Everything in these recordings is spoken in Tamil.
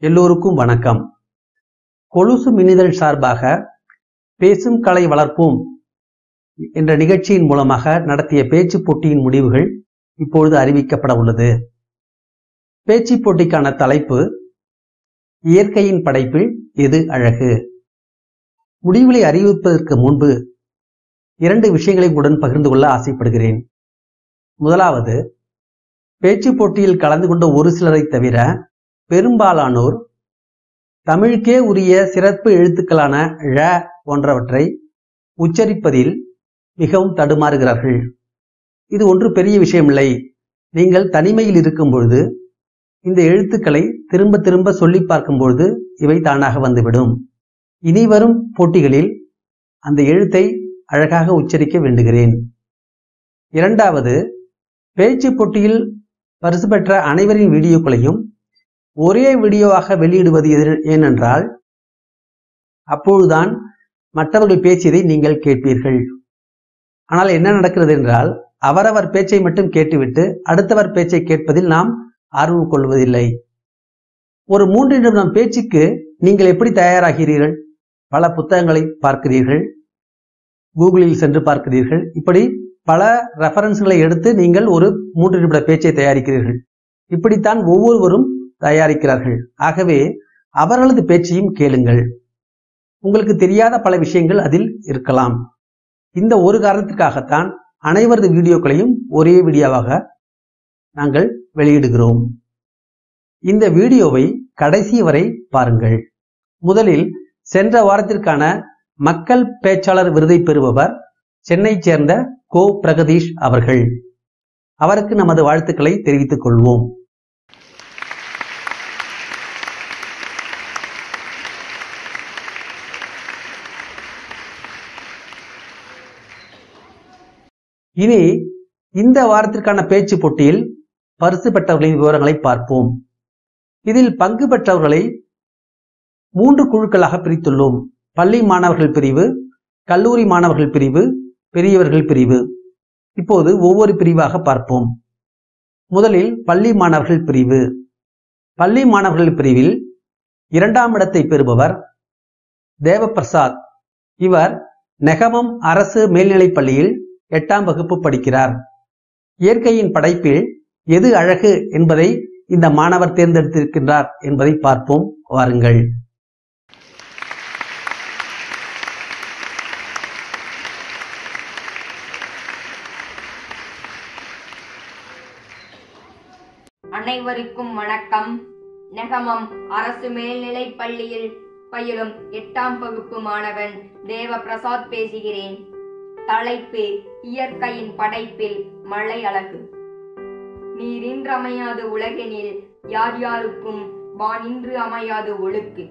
எல்லோருக்கும் வணக்கம் கொலுசு மின்னிதழ் சார்பாக பேசும் கலை வளர்ப்போம் என்ற நிகழ்ச்சியின் மூலமாக நடத்திய பேச்சு போட்டியின் முடிவுகள் இப்பொழுது அறிவிக்கப்பட உள்ளது பேச்சு போட்டிக்கான தலைப்பு இயற்கையின் படைப்பில் எது அழகு முடிவுகளை அறிவிப்பதற்கு முன்பு இரண்டு விஷயங்களை உடன் பகிர்ந்து கொள்ள ஆசைப்படுகிறேன் முதலாவது பேச்சு போட்டியில் கலந்து கொண்ட ஒரு சிலரை தவிர பெரும்பாலானோர் தமிழுக்கே உரிய சிறப்பு எழுத்துக்களான ழ போன்றவற்றை உச்சரிப்பதில் மிகவும் தடுமாறுகிறார்கள் இது ஒன்று பெரிய விஷயமில்லை நீங்கள் தனிமையில் இருக்கும் பொழுது இந்த எழுத்துக்களை திரும்ப திரும்ப சொல்லி பார்க்கும் பொழுது இவை தானாக வந்துவிடும் இனி வரும் போட்டிகளில் அந்த எழுத்தை அழகாக உச்சரிக்க வேண்டுகிறேன் இரண்டாவது பேச்சு போட்டியில் பரிசு பெற்ற அனைவரின் வீடியோக்களையும் ஒரே வீடியோவாக வெளியிடுவது எதிர் ஏனென்றால் அப்பொழுதுதான் மற்றவர்கள் பேசியதை நீங்கள் கேட்பீர்கள் ஆனால் என்ன நடக்கிறது என்றால் அவரவர் பேச்சை மட்டும் கேட்டுவிட்டு அடுத்தவர் பேச்சை கேட்பதில் நாம் ஆர்வம் கொள்வதில்லை ஒரு மூன்று நிமிடம் பேச்சுக்கு நீங்கள் எப்படி தயாராகிறீர்கள் பல புத்தகங்களை பார்க்கிறீர்கள் கூகுளில் சென்று பார்க்கிறீர்கள் இப்படி பல ரெஃபரன்ஸ்களை எடுத்து நீங்கள் ஒரு மூன்று நிமிட பேச்சை தயாரிக்கிறீர்கள் இப்படித்தான் ஒவ்வொருவரும் தயாரிக்கிறார்கள் ஆகவே அவர்களது பேச்சையும் கேளுங்கள் உங்களுக்கு தெரியாத பல விஷயங்கள் அதில் இருக்கலாம் இந்த ஒரு காரணத்திற்காகத்தான் அனைவரது வீடியோக்களையும் ஒரே வீடியோவாக நாங்கள் வெளியிடுகிறோம் இந்த வீடியோவை கடைசி வரை பாருங்கள் முதலில் சென்ற வாரத்திற்கான மக்கள் பேச்சாளர் விருதை பெறுபவர் சென்னை சேர்ந்த கோ பிரகதீஷ் அவர்கள் அவருக்கு நமது வாழ்த்துக்களை தெரிவித்துக் கொள்வோம் இனி இந்த வாரத்திற்கான பேச்சு போட்டியில் பரிசு பெற்றவர்களின் விவரங்களை பார்ப்போம் இதில் பங்கு பெற்றவர்களை மூன்று குழுக்களாக பிரித்துள்ளோம் பள்ளி மாணவர்கள் பிரிவு கல்லூரி மாணவர்கள் பிரிவு பெரியவர்கள் பிரிவு இப்போது ஒவ்வொரு பிரிவாக பார்ப்போம் முதலில் பள்ளி மாணவர்கள் பிரிவு பள்ளி மாணவர்கள் பிரிவில் இரண்டாம் இடத்தை பெறுபவர் தேவபிரசாத் இவர் நெகமம் அரசு மேல்நிலைப் பள்ளியில் எட்டாம் வகுப்பு படிக்கிறார் இயற்கையின் படைப்பில் எது அழகு என்பதை இந்த மாணவர் தேர்ந்தெடுத்திருக்கின்றார் என்பதை பார்ப்போம் வாருங்கள் அனைவருக்கும் வணக்கம் நெகமம் அரசு மேல்நிலைப் பள்ளியில் பயிலும் எட்டாம் வகுப்பு மாணவன் தேவபிரசாத் பேசுகிறேன் தலைப்பு இயற்கையின் படைப்பில் மழை அழகு நீரின்று அமையாது உலகெனில் யார் யாருக்கும் வானின்று அமையாது ஒழுக்கு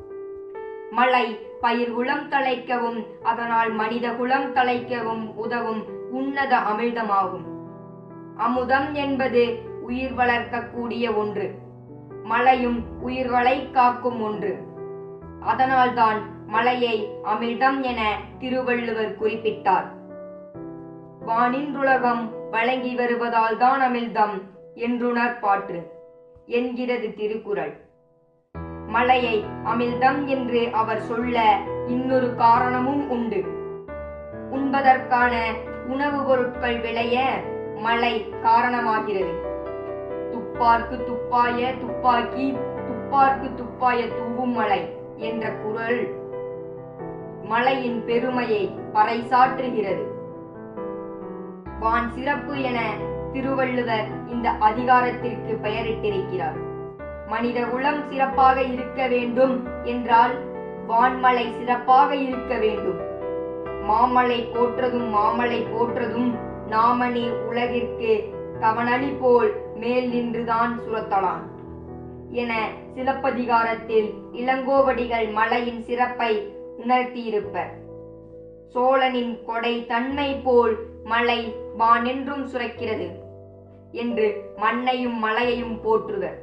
மழை பயிர் குலம் தழைக்கவும் அதனால் மனித குலம் தழைக்கவும் உதவும் உன்னத அமிழ்தமாகும் அமுதம் என்பது உயிர் வளர்க்கக்கூடிய ஒன்று மழையும் உயிர்களை காக்கும் ஒன்று அதனால்தான் மழையை அமிர்தம் என திருவள்ளுவர் குறிப்பிட்டார் வானின்றுலகம் வழங்கி வருவதால் தான் அமிர்தம் என்றுணர் பாற்று என்கிறது திருக்குறள் மழையை அமிர்தம் என்று அவர் சொல்ல இன்னொரு காரணமும் உண்டு உண்பதற்கான உணவுப் பொருட்கள் விளைய மழை காரணமாகிறது துப்பார்க்கு துப்பாய துப்பாக்கி துப்பார்க்கு துப்பாய தூவும் மழை என்ற குரல் மழையின் பெருமையை பறைசாற்றுகிறது வான் சிறப்பு என திருவள்ளுவர் இந்த அதிகாரத்திற்கு பெயரிட்டிருக்கிறார் மனித குலம் சிறப்பாக இருக்க வேண்டும் என்றால் வான்மலை சிறப்பாக இருக்க வேண்டும் மாமலை போற்றதும் மாமலை போற்றதும் நாமனி உலகிற்கு கவனளி போல் மேல் நின்றுதான் சுரத்தலான் என சிலப்பதிகாரத்தில் இளங்கோவடிகள் மலையின் சிறப்பை உணர்த்தியிருப்பர் சோழனின் கொடை தன்மை போல் மலை வானென்றும் சுரக்கிறது என்று மண்ணையும் மலையையும் போற்றுவர்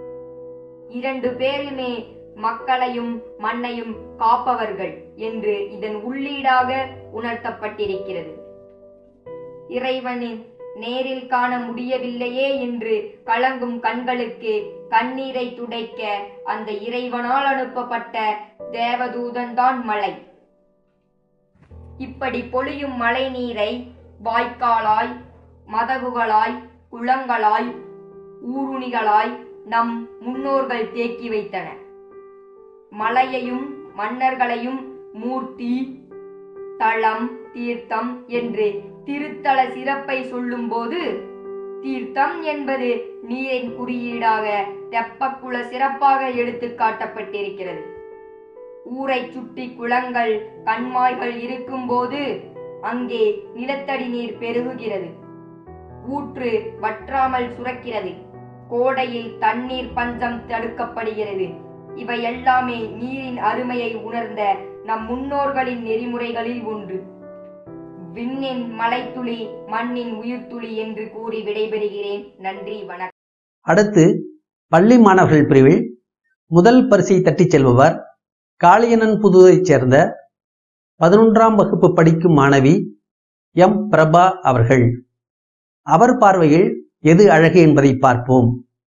இரண்டு பேருமே மக்களையும் மண்ணையும் காப்பவர்கள் என்று இதன் உள்ளீடாக உணர்த்தப்பட்டிருக்கிறது இறைவனின் நேரில் காண முடியவில்லையே என்று கலங்கும் கண்களுக்கு கண்ணீரை துடைக்க அந்த இறைவனால் அனுப்பப்பட்ட தேவதூதன்தான் மழை இப்படி பொழியும் மழை நீரை வாய்க்காலாய் மதகுகளாய் குளங்களாய் ஊருணிகளாய் நம் முன்னோர்கள் தேக்கி வைத்தனர் மலையையும் மன்னர்களையும் மூர்த்தி தளம் தீர்த்தம் என்று திருத்தல சிறப்பை சொல்லும்போது தீர்த்தம் என்பது நீரின் குறியீடாக தெப்பக்குள சிறப்பாக எடுத்து காட்டப்பட்டிருக்கிறது ஊரை சுற்றி குளங்கள் கண்மாய்கள் இருக்கும்போது அங்கே நிலத்தடி நீர் பெருகுகிறது ஊற்று வற்றாமல் சுரக்கிறது கோடையில் தண்ணீர் பஞ்சம் தடுக்கப்படுகிறது இவை எல்லாமே நீரின் அருமையை உணர்ந்த நம் முன்னோர்களின் நெறிமுறைகளில் ஒன்று விண்ணின் மலைத்துளி மண்ணின் உயிர்த்துளி என்று கூறி விடைபெறுகிறேன் நன்றி வணக்கம் அடுத்து பள்ளி மாணவர்கள் பிரிவில் முதல் பரிசை தட்டிச் செல்பவர் காளியனன் புதூரைச் சேர்ந்த பதினொன்றாம் வகுப்பு படிக்கும் மாணவி எம் பிரபா அவர்கள் அவர் பார்வையில் எது அழகு என்பதை பார்ப்போம்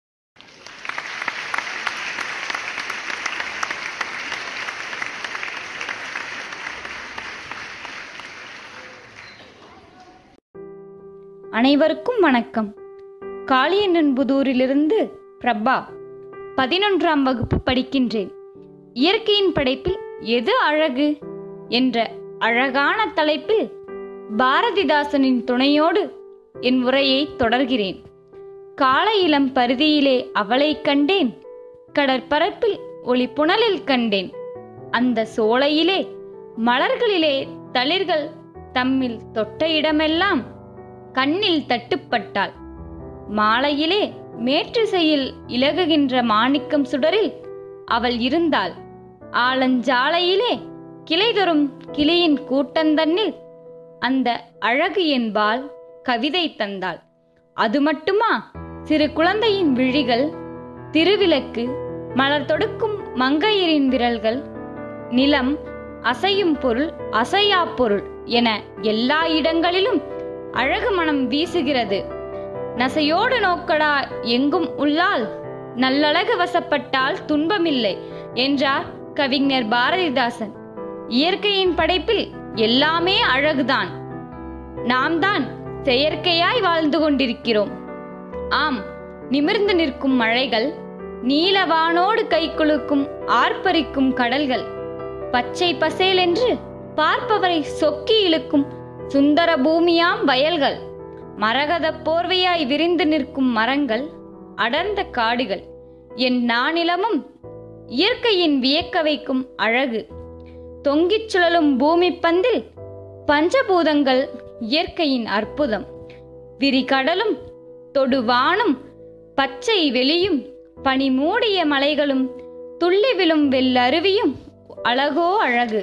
அனைவருக்கும் வணக்கம் காளியண்ணன்புதூரிலிருந்து பிரபா பதினொன்றாம் வகுப்பு படிக்கின்றேன் இயற்கையின் படைப்பில் எது அழகு என்ற அழகான தலைப்பில் பாரதிதாசனின் துணையோடு என் உரையை தொடர்கிறேன் காலை இளம் பருதியிலே அவளைக் கண்டேன் கடற்பரப்பில் ஒளி புனலில் கண்டேன் அந்த சோலையிலே மலர்களிலே தளிர்கள் தம்மில் தொட்ட இடமெல்லாம் கண்ணில் தட்டுப்பட்டாள் மாலையிலே மேற்றிசையில் இலகுகின்ற மாணிக்கம் சுடரில் அவள் இருந்தாள் ஆலஞ்சாலையிலே கிளைதொறும் கிளியின் கூட்டந்தன்னில் அந்த அழகு என்பால் கவிதை தந்தாள் அது மட்டுமா சிறு குழந்தையின் விழிகள் திருவிளக்கு மலர் தொடுக்கும் மங்கையரின் விரல்கள் நிலம் அசையும் பொருள் அசையா பொருள் என எல்லா இடங்களிலும் அழகு மனம் வீசுகிறது நசையோடு நோக்கடா எங்கும் உள்ளால் நல்லழகு வசப்பட்டால் துன்பமில்லை என்றார் கவிஞர் பாரதிதாசன் இயற்கையின் படைப்பில் எல்லாமே அழகுதான் நாம் தான் செயற்கையாய் வாழ்ந்து கொண்டிருக்கிறோம் ஆம் நிமிர்ந்து நிற்கும் மழைகள் நீலவானோடு கைக்குலுக்கும் ஆர்ப்பரிக்கும் கடல்கள் பச்சை பசேலென்று பார்ப்பவரை சொக்கி இழுக்கும் சுந்தர பூமியாம் வயல்கள் மரகத போர்வையாய் விரிந்து நிற்கும் மரங்கள் அடர்ந்த காடுகள் என் நானிலமும் இயற்கையின் வியக்க வைக்கும் அழகு தொங்கிச் சுழலும் பூமி பந்தில் பஞ்சபூதங்கள் இயற்கையின் அற்புதம் விரிகடலும் தொடுவானும் பச்சை வெளியும் பனி மூடிய மலைகளும் துள்ளி விழும் வெள்ளருவியும் அழகோ அழகு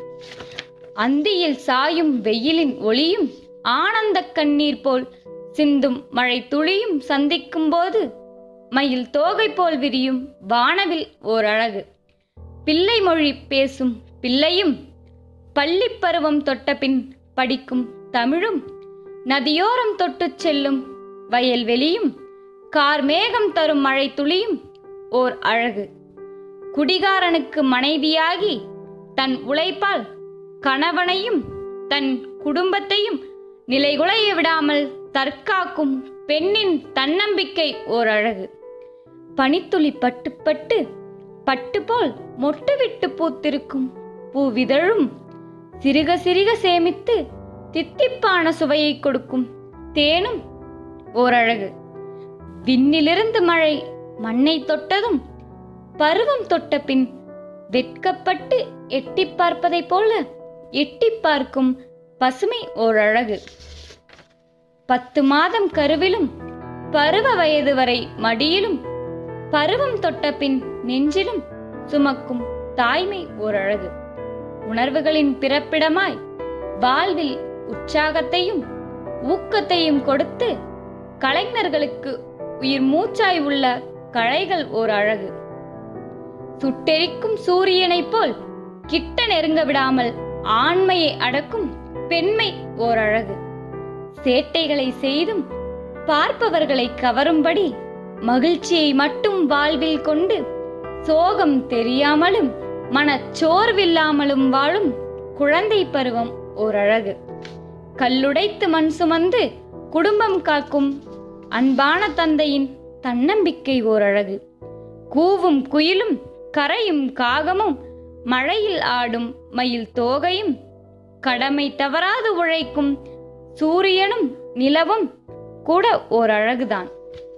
அந்தியில் சாயும் வெயிலின் ஒளியும் ஆனந்த கண்ணீர் போல் சிந்தும் மழை துளியும் சந்திக்கும் போது மயில் தோகை போல் விரியும் வானவில் ஓர் அழகு பிள்ளை மொழி பேசும் பிள்ளையும் பள்ளிப் பருவம் தொட்டபின் படிக்கும் தமிழும் நதியோரம் தொட்டுச் செல்லும் வயல்வெளியும் கார்மேகம் தரும் மழை துளியும் ஓர் அழகு குடிகாரனுக்கு மனைவியாகி தன் உழைப்பால் கணவனையும் தன் குடும்பத்தையும் நிலைகுலைய விடாமல் தற்காக்கும் பெண்ணின் தன்னம்பிக்கை ஓர் அழகு பனித்துளி பட்டு பட்டு பட்டு போல் மொட்டு விட்டு பூத்திருக்கும் பூவிதழும் சிறுக சிறுக சேமித்து தித்திப்பான சுவையை கொடுக்கும் தேனும் ஓரழகு விண்ணிலிருந்து மழை மண்ணை தொட்டதும் பருவம் தொட்ட பின் வெட்கப்பட்டு எட்டிப் பார்ப்பதைப் போல எட்டிப் பார்க்கும் பசுமை ஓரழகு பத்து மாதம் கருவிலும் பருவ வயது வரை மடியிலும் பருவம் தொட்ட பின் நெஞ்சிலும் சுமக்கும் தாய்மை ஓரழகு உணர்வுகளின் பிறப்பிடமாய் வாழ்வில் உற்சாகத்தையும் ஊக்கத்தையும் கொடுத்து கலைஞர்களுக்கு உயிர் மூச்சாய் உள்ள கலைகள் ஓர் அழகு சுட்டெரிக்கும் சூரியனைப் போல் கிட்ட நெருங்க விடாமல் ஆண்மையை அடக்கும் பெண்மை ஓர் அழகு சேட்டைகளை செய்தும் பார்ப்பவர்களை கவரும்படி மகிழ்ச்சியை மட்டும் வாழ்வில் கொண்டு சோகம் தெரியாமலும் மனச்சோர்வில்லாமலும் வாழும் குழந்தை பருவம் ஓர் அழகு கல்லுடைத்து மண் சுமந்து குடும்பம் காக்கும் அன்பான தந்தையின் தன்னம்பிக்கை ஓர் அழகு கூவும் குயிலும் கரையும் காகமும் மழையில் ஆடும் மயில் தோகையும் கடமை தவறாது உழைக்கும் சூரியனும் நிலவும் கூட ஓர் அழகுதான்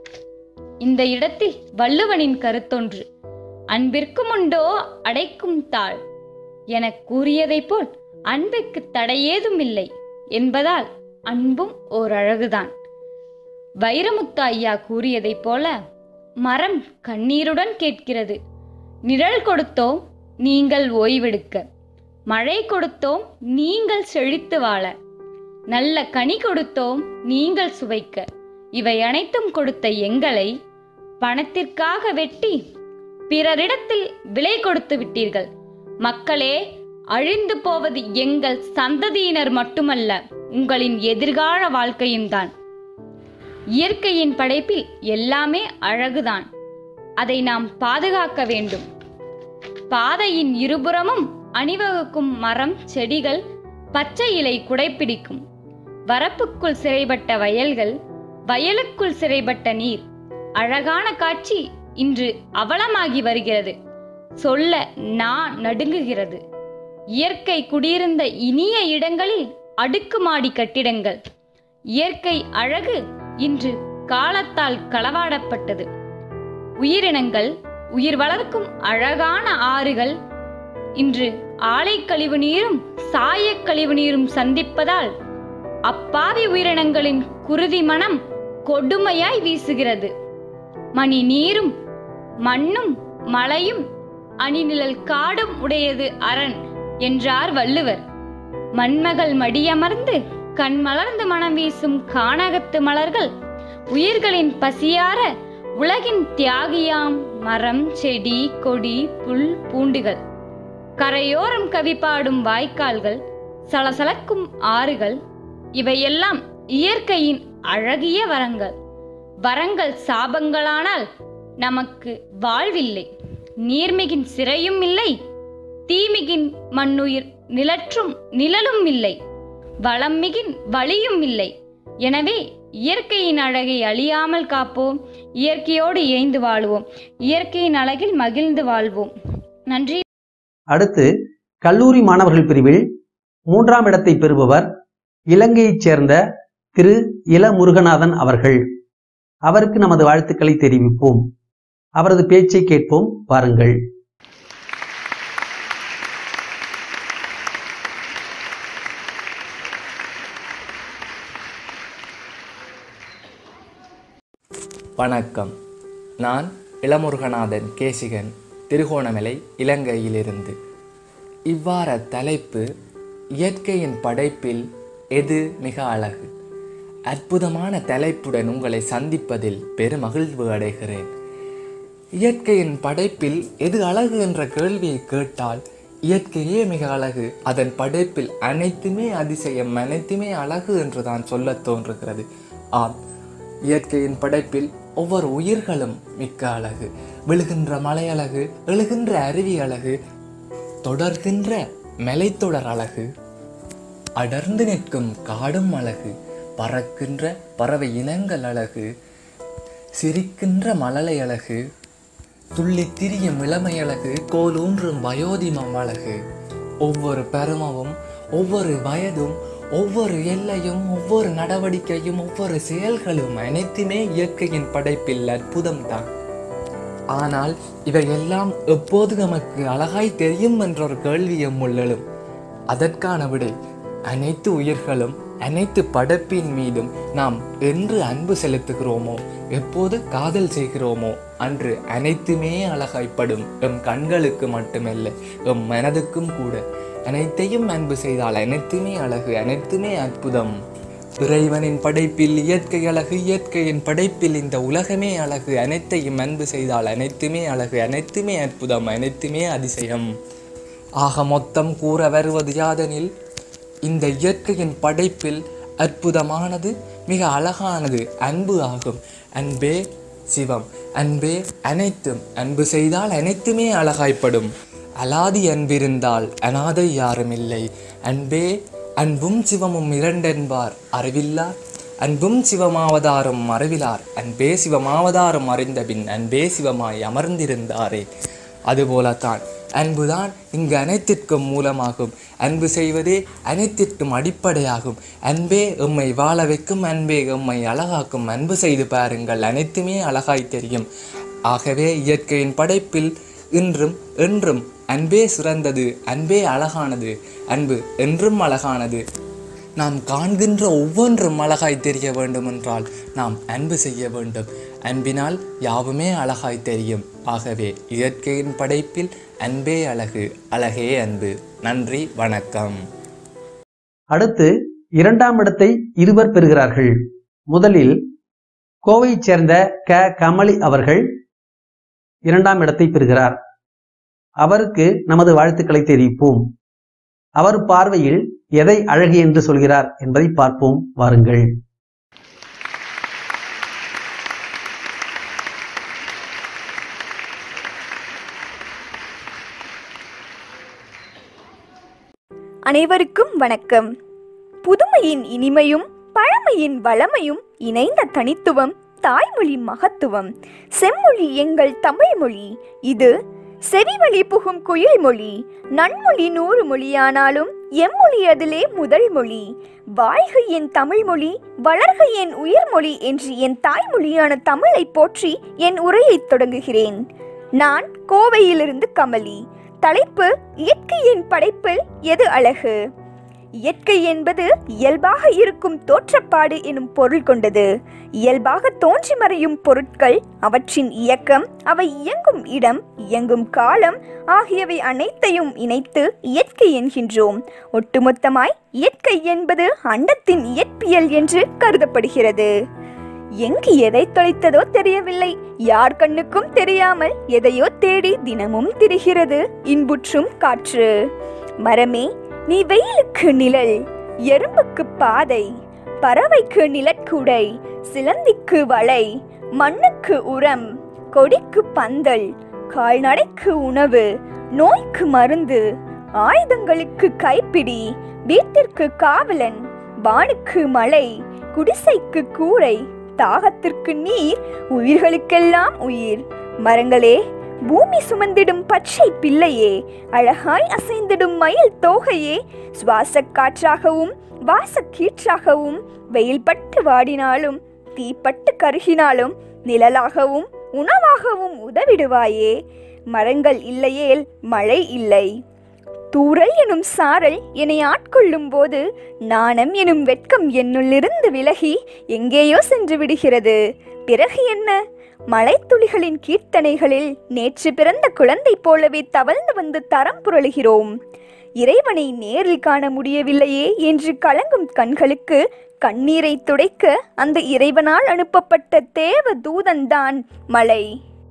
இந்த இடத்தில் வள்ளுவனின் கருத்தொன்று அன்பிற்கும் உண்டோ அடைக்கும் தாழ் எனக் கூறியதைப் போல் அன்பிற்கு தடையேதும் இல்லை என்பதால் அன்பும் ஓர் அழகுதான் வைரமுத்து ஐயா கூறியதைப் போல மரம் கண்ணீருடன் கேட்கிறது நிழல் கொடுத்தோம் நீங்கள் ஓய்வெடுக்க மழை கொடுத்தோம் நீங்கள் செழித்து வாழ நல்ல கனி கொடுத்தோம் நீங்கள் சுவைக்க இவை அனைத்தும் கொடுத்த எங்களை பணத்திற்காக வெட்டி பிறரிடத்தில் விலை கொடுத்து விட்டீர்கள் மக்களே அழிந்து போவது எங்கள் சந்ததியினர் மட்டுமல்ல உங்களின் எதிர்கால வாழ்க்கையும் தான் இயற்கையின் படைப்பில் எல்லாமே அழகுதான் அதை நாம் பாதுகாக்க வேண்டும் பாதையின் இருபுறமும் அணிவகுக்கும் மரம் செடிகள் பச்சை இலை குடைப்பிடிக்கும் வரப்புக்குள் சிறைப்பட்ட வயல்கள் வயலுக்குள் சிறைப்பட்ட நீர் அழகான காட்சி இன்று அவலமாகி வருகிறது சொல்ல நான் நடுங்குகிறது இயற்கை குடியிருந்த இனிய இடங்களில் அடுக்குமாடி கட்டிடங்கள் இயற்கை அழகு இன்று காலத்தால் களவாடப்பட்டது உயிரினங்கள் உயிர் வளர்க்கும் அழகான ஆறுகள் இன்று ஆலை கழிவு நீரும் சாயக் கழிவு நீரும் சந்திப்பதால் அப்பாவி உயிரினங்களின் குருதி மனம் கொடுமையாய் வீசுகிறது மணி நீரும் மண்ணும் மலையும் அணிநிழல் காடும் உடையது அரண் என்றார் வள்ளுவர் மண்மகள் மடியமர்ந்து கண் மலர்ந்து மனம் வீசும் கானகத்து மலர்கள் உயிர்களின் பசியார உலகின் தியாகியாம் மரம் செடி கொடி புல் பூண்டுகள் கரையோரம் கவி பாடும் வாய்க்கால்கள் சலசலக்கும் ஆறுகள் இவையெல்லாம் இயற்கையின் அழகிய வரங்கள் வரங்கள் சாபங்களானால் நமக்கு வாழ்வில்லை நீர்மிகின் சிறையும் இல்லை தீமிகின் மண்ணுயிர் நிலற்றும் நிழலும் இல்லை வளம்மிகின் வழியும் இல்லை எனவே இயற்கையின் அழகை அழியாமல் காப்போம் இயற்கையோடு இயைந்து வாழ்வோம் இயற்கையின் அழகில் மகிழ்ந்து வாழ்வோம் நன்றி அடுத்து கல்லூரி மாணவர்கள் பிரிவில் மூன்றாம் இடத்தை பெறுபவர் இலங்கையைச் சேர்ந்த திரு இளமுருகநாதன் அவர்கள் அவருக்கு நமது வாழ்த்துக்களை தெரிவிப்போம் அவரது பேச்சை கேட்போம் வாருங்கள் வணக்கம் நான் இளமுருகநாதன் கேசிகன் திருகோணமலை இலங்கையிலிருந்து இவ்வாற தலைப்பு இயற்கையின் படைப்பில் எது மிக அழகு அற்புதமான தலைப்புடன் உங்களை சந்திப்பதில் பெருமகிழ்வு அடைகிறேன் இயற்கையின் படைப்பில் எது அழகு என்ற கேள்வியை கேட்டால் இயற்கையே மிக அழகு அதன் படைப்பில் அனைத்துமே அதிசயம் அனைத்துமே அழகு என்று தான் சொல்லத் தோன்றுகிறது ஆம் இயற்கையின் படைப்பில் ஒவ்வொரு உயிர்களும் மிக்க அழகு விழுகின்ற மலை அழகு எழுகின்ற அருவி அழகு தொடர்கின்ற மலைத்தொடர் அழகு அடர்ந்து நிற்கும் காடும் அழகு பறக்கின்ற பறவை இனங்கள் அழகு சிரிக்கின்ற மழலை அழகு துள்ளித் திரியும் இளமை அழகு கோலூன்றும் வயோதிமம் அழகு ஒவ்வொரு பருமமும் ஒவ்வொரு வயதும் ஒவ்வொரு எல்லையும் ஒவ்வொரு நடவடிக்கையும் ஒவ்வொரு செயல்களும் அனைத்துமே இயற்கையின் படைப்பில் அற்புதம்தான் ஆனால் இவையெல்லாம் எப்போது நமக்கு அழகாய் தெரியும் என்ற ஒரு கேள்வியும் உள்ளலும் அதற்கான விடை அனைத்து உயிர்களும் அனைத்து படைப்பின் மீதும் நாம் என்று அன்பு செலுத்துகிறோமோ எப்போது காதல் செய்கிறோமோ அன்று அனைத்துமே அழகாய்ப்படும் எம் கண்களுக்கு மட்டுமல்ல எம் மனதுக்கும் கூட அனைத்தையும் அன்பு செய்தால் அனைத்துமே அழகு அனைத்துமே அற்புதம் இறைவனின் படைப்பில் இயற்கை அழகு இயற்கையின் படைப்பில் இந்த உலகமே அழகு அனைத்தையும் அன்பு செய்தால் அனைத்துமே அழகு அனைத்துமே அற்புதம் அனைத்துமே அதிசயம் ஆக மொத்தம் கூற வருவது யாதெனில் இந்த இயற்கையின் படைப்பில் அற்புதமானது மிக அழகானது அன்பு ஆகும் அன்பே சிவம் அன்பே அனைத்தும் அன்பு செய்தால் அனைத்துமே அழகாய்ப்படும் அலாதி அன்பிருந்தால் அனாதை யாரும் இல்லை அன்பே அன்பும் சிவமும் இரண்டென்பார் அறிவில்லார் அன்பும் சிவமாவதாரும் மறைவிலார் அன்பே சிவமாவதாரும் அறிந்தபின் அன்பே சிவமாய் அமர்ந்திருந்தாரே அதுபோலத்தான் அன்புதான் இங்கு அனைத்திற்கும் மூலமாகும் அன்பு செய்வதே அனைத்திற்கும் அடிப்படையாகும் அன்பே எம்மை வாழ வைக்கும் அன்பே எம்மை அழகாக்கும் அன்பு செய்து பாருங்கள் அனைத்துமே அழகாய் தெரியும் ஆகவே இயற்கையின் படைப்பில் இன்றும் என்றும் அன்பே சிறந்தது அன்பே அழகானது அன்பு என்றும் அழகானது நாம் காண்கின்ற ஒவ்வொன்றும் அழகாய் தெரிய வேண்டுமென்றால் நாம் அன்பு செய்ய வேண்டும் அன்பினால் யாவுமே அழகாய் தெரியும் ஆகவே இயற்கையின் படைப்பில் அன்பே அழகு அழகே அன்பு நன்றி வணக்கம் அடுத்து இரண்டாம் இடத்தை இருவர் பெறுகிறார்கள் முதலில் கோவையைச் சேர்ந்த க கமலி அவர்கள் இரண்டாம் இடத்தை பெறுகிறார் அவருக்கு நமது வாழ்த்துக்களை தெரிவிப்போம் அவர் பார்வையில் எதை அழகு என்று சொல்கிறார் என்பதை பார்ப்போம் வாருங்கள் அனைவருக்கும் வணக்கம் புதுமையின் இனிமையும் பழமையின் வளமையும் இணைந்த தனித்துவம் தாய்மொழி மகத்துவம் செம்மொழி எங்கள் தமிழ்மொழி இது செவிவழி புகும் குயில் மொழி நன்மொழி நூறு மொழியானாலும் எம்மொழி அதிலே முதல் மொழி வாழ்க என் தமிழ்மொழி வளர்க என் உயிர்மொழி என்று என் தாய்மொழியான தமிழை போற்றி என் உரையைத் தொடங்குகிறேன் நான் கோவையிலிருந்து கமலி தலைப்பு இயற்கையின் படைப்பில் எது அழகு இயற்கை என்பது இயல்பாக இருக்கும் தோற்றப்பாடு எனும் பொருள் கொண்டது இயல்பாக தோன்றி மறையும் பொருட்கள் அவற்றின் இயக்கம் அவை இயங்கும் இடம் இயங்கும் காலம் ஆகியவை அனைத்தையும் இணைத்து இயற்கை என்கின்றோம் ஒட்டுமொத்தமாய் இயற்கை என்பது அண்டத்தின் இயற்பியல் என்று கருதப்படுகிறது எங்கு எதை தொலைத்ததோ தெரியவில்லை யார் கண்ணுக்கும் தெரியாமல் எதையோ தேடி தினமும் திரிகிறது இன்புற்றும் காற்று மரமே நீ வெயிலுக்கு நிழல் எறும்புக்கு பாதை பறவைக்கு நிலக்குடை சிலந்திக்கு வலை மண்ணுக்கு உரம் கொடிக்கு பந்தல் கால்நடைக்கு உணவு நோய்க்கு மருந்து ஆயுதங்களுக்கு கைப்பிடி வீட்டிற்கு காவலன் வானுக்கு மழை குடிசைக்கு கூரை தாகத்திற்கு நீர் உயிர்களுக்கெல்லாம் உயிர் மரங்களே பூமி சுமந்திடும் பச்சை பிள்ளையே அழகாய் அசைந்திடும் மயில் தோகையே சுவாசக் காற்றாகவும் வாசக் கீற்றாகவும் வெயில் பட்டு வாடினாலும் தீப்பட்டு கருகினாலும் நிழலாகவும் உணவாகவும் உதவிடுவாயே மரங்கள் இல்லையேல் மழை இல்லை தூறல் எனும் சாரல் என்னை ஆட்கொள்ளும் போது நாணம் எனும் வெட்கம் என்னுள்ளிருந்து விலகி எங்கேயோ சென்று விடுகிறது பிறகு என்ன மலைத்துளிகளின் கீர்த்தனைகளில் நேற்று பிறந்த குழந்தை போலவே தவழ்ந்து வந்து தரம் புரளுகிறோம் இறைவனை நேரில் காண முடியவில்லையே என்று கலங்கும் கண்களுக்கு கண்ணீரை துடைக்க அந்த இறைவனால் அனுப்பப்பட்ட தேவ தூதன்தான் மலை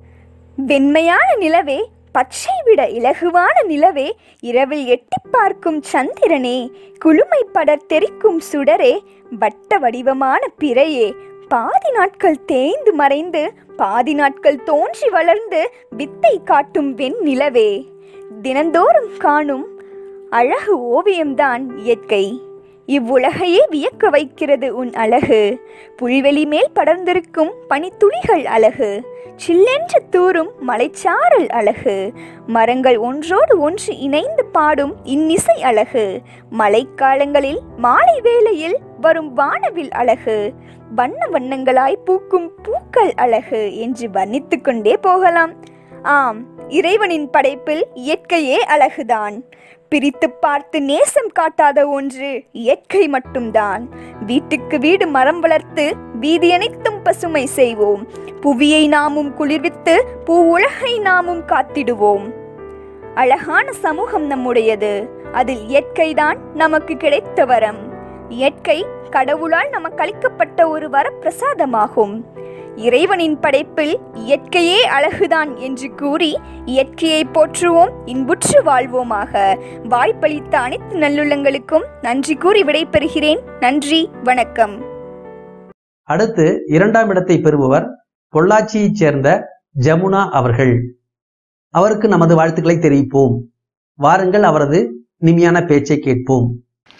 வெண்மையான நிலவே பச்சை விட இலகுவான நிலவே இரவில் எட்டிப் பார்க்கும் சந்திரனே குளுமை படர் தெரிக்கும் சுடரே வட்ட வடிவமான பிறையே பாதி நாட்கள் தேய்ந்து மறைந்து பாதி நாட்கள் தோன்றி வளர்ந்து வித்தை காட்டும் வெண்ணிலவே தினந்தோறும் காணும் அழகு ஓவியம்தான் இயற்கை இவ்வுலகையே வியக்க வைக்கிறது உன் அழகு புல்வெளி மேல் படர்ந்திருக்கும் பனித்துளிகள் அழகு சில்லென்று தூறும் மலைச்சாரல் அழகு மரங்கள் ஒன்றோடு ஒன்று இணைந்து பாடும் இன்னிசை அழகு மழைக்காலங்களில் மாலை வேளையில் வரும் வானவில் அழகு வண்ண வண்ணங்களாய் பூக்கும் பூக்கள் அழகு என்று வர்ணித்துக் கொண்டே போகலாம் ஆம் இறைவனின் படைப்பில் இயற்கையே அழகுதான் பிரித்து பார்த்து நேசம் காட்டாத ஒன்று இயற்கை மட்டும்தான் வீட்டுக்கு வீடு மரம் வளர்த்து வீதி அனைத்தும் பசுமை செய்வோம் புவியை நாமும் குளிர்வித்து பூ உலகை நாமும் காத்திடுவோம் அழகான சமூகம் நம்முடையது அதில் இயற்கைதான் நமக்கு கிடைத்த வரம் இயற்கை கடவுளால் நமக்கு அளிக்கப்பட்ட ஒரு வரப்பிரசாதமாகும் இறைவனின் படைப்பில் இயற்கையே அழகுதான் என்று கூறி இயற்கையை போற்றுவோம் இன்புற்று வாழ்வோமாக வாய்ப்பளித்த அனைத்து நல்லுள்ளங்களுக்கும் நன்றி கூறி விடைபெறுகிறேன் நன்றி வணக்கம் அடுத்து இரண்டாம் இடத்தை பெறுபவர் பொள்ளாச்சியைச் சேர்ந்த ஜமுனா அவர்கள் அவருக்கு நமது வாழ்த்துக்களை தெரிவிப்போம் வாருங்கள் அவரது இனிமையான பேச்சை கேட்போம்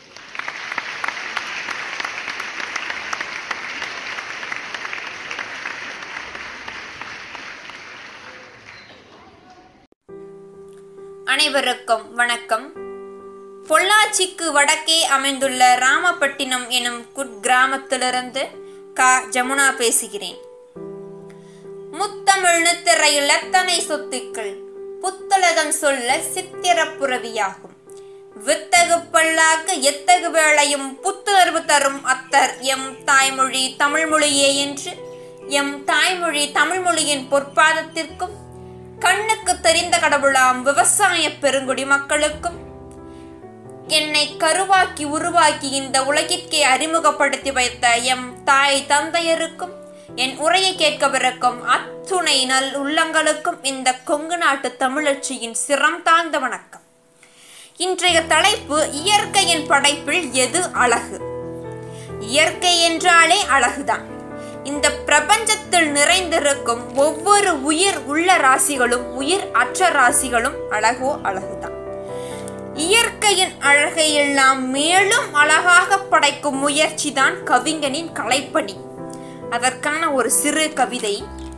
அனைவருக்கும் வணக்கம் பொள்ளாச்சிக்கு வடக்கே அமைந்துள்ள ராமப்பட்டினம் எனும் குட்கிராமத்திலிருந்து கா ஜமுனா பேசுகிறேன் முத்தமிழ் நித்திரையில் எத்தனை சொத்துக்கள் புத்தலகம் சொல்ல சித்திரப்புறவியாகும் வித்தகு பல்லாக்கு எத்தகு வேளையும் புத்துணர்வு தரும் அத்தர் எம் தாய்மொழி தமிழ்மொழியே என்று எம் தாய்மொழி தமிழ்மொழியின் பொற்பாதத்திற்கும் கண்ணுக்கு தெரிந்த கடவுளாம் விவசாய பெருங்குடி மக்களுக்கும் என்னை கருவாக்கி உருவாக்கி இந்த உலகிற்கே அறிமுகப்படுத்தி வைத்த எம் தாய் தந்தையருக்கும் என் உரையை கேட்கவிருக்கும் அத்துணை நல் உள்ளங்களுக்கும் இந்த கொங்கு நாட்டு தமிழச்சியின் சிரம் தாழ்ந்த வணக்கம் இன்றைய தலைப்பு இயற்கையின் படைப்பில் எது அழகு இயற்கை என்றாலே அழகுதான் இந்த பிரபஞ்சத்தில் நிறைந்திருக்கும் ஒவ்வொரு உயிர் உள்ள ராசிகளும் உயிர் அற்ற ராசிகளும் அழகோ அழகுதான் இயற்கையின் அழகை எல்லாம் மேலும் அழகாக படைக்கும் முயற்சிதான் கவிஞனின் கலைப்பணி அதற்கான ஒரு சிறு கவிதை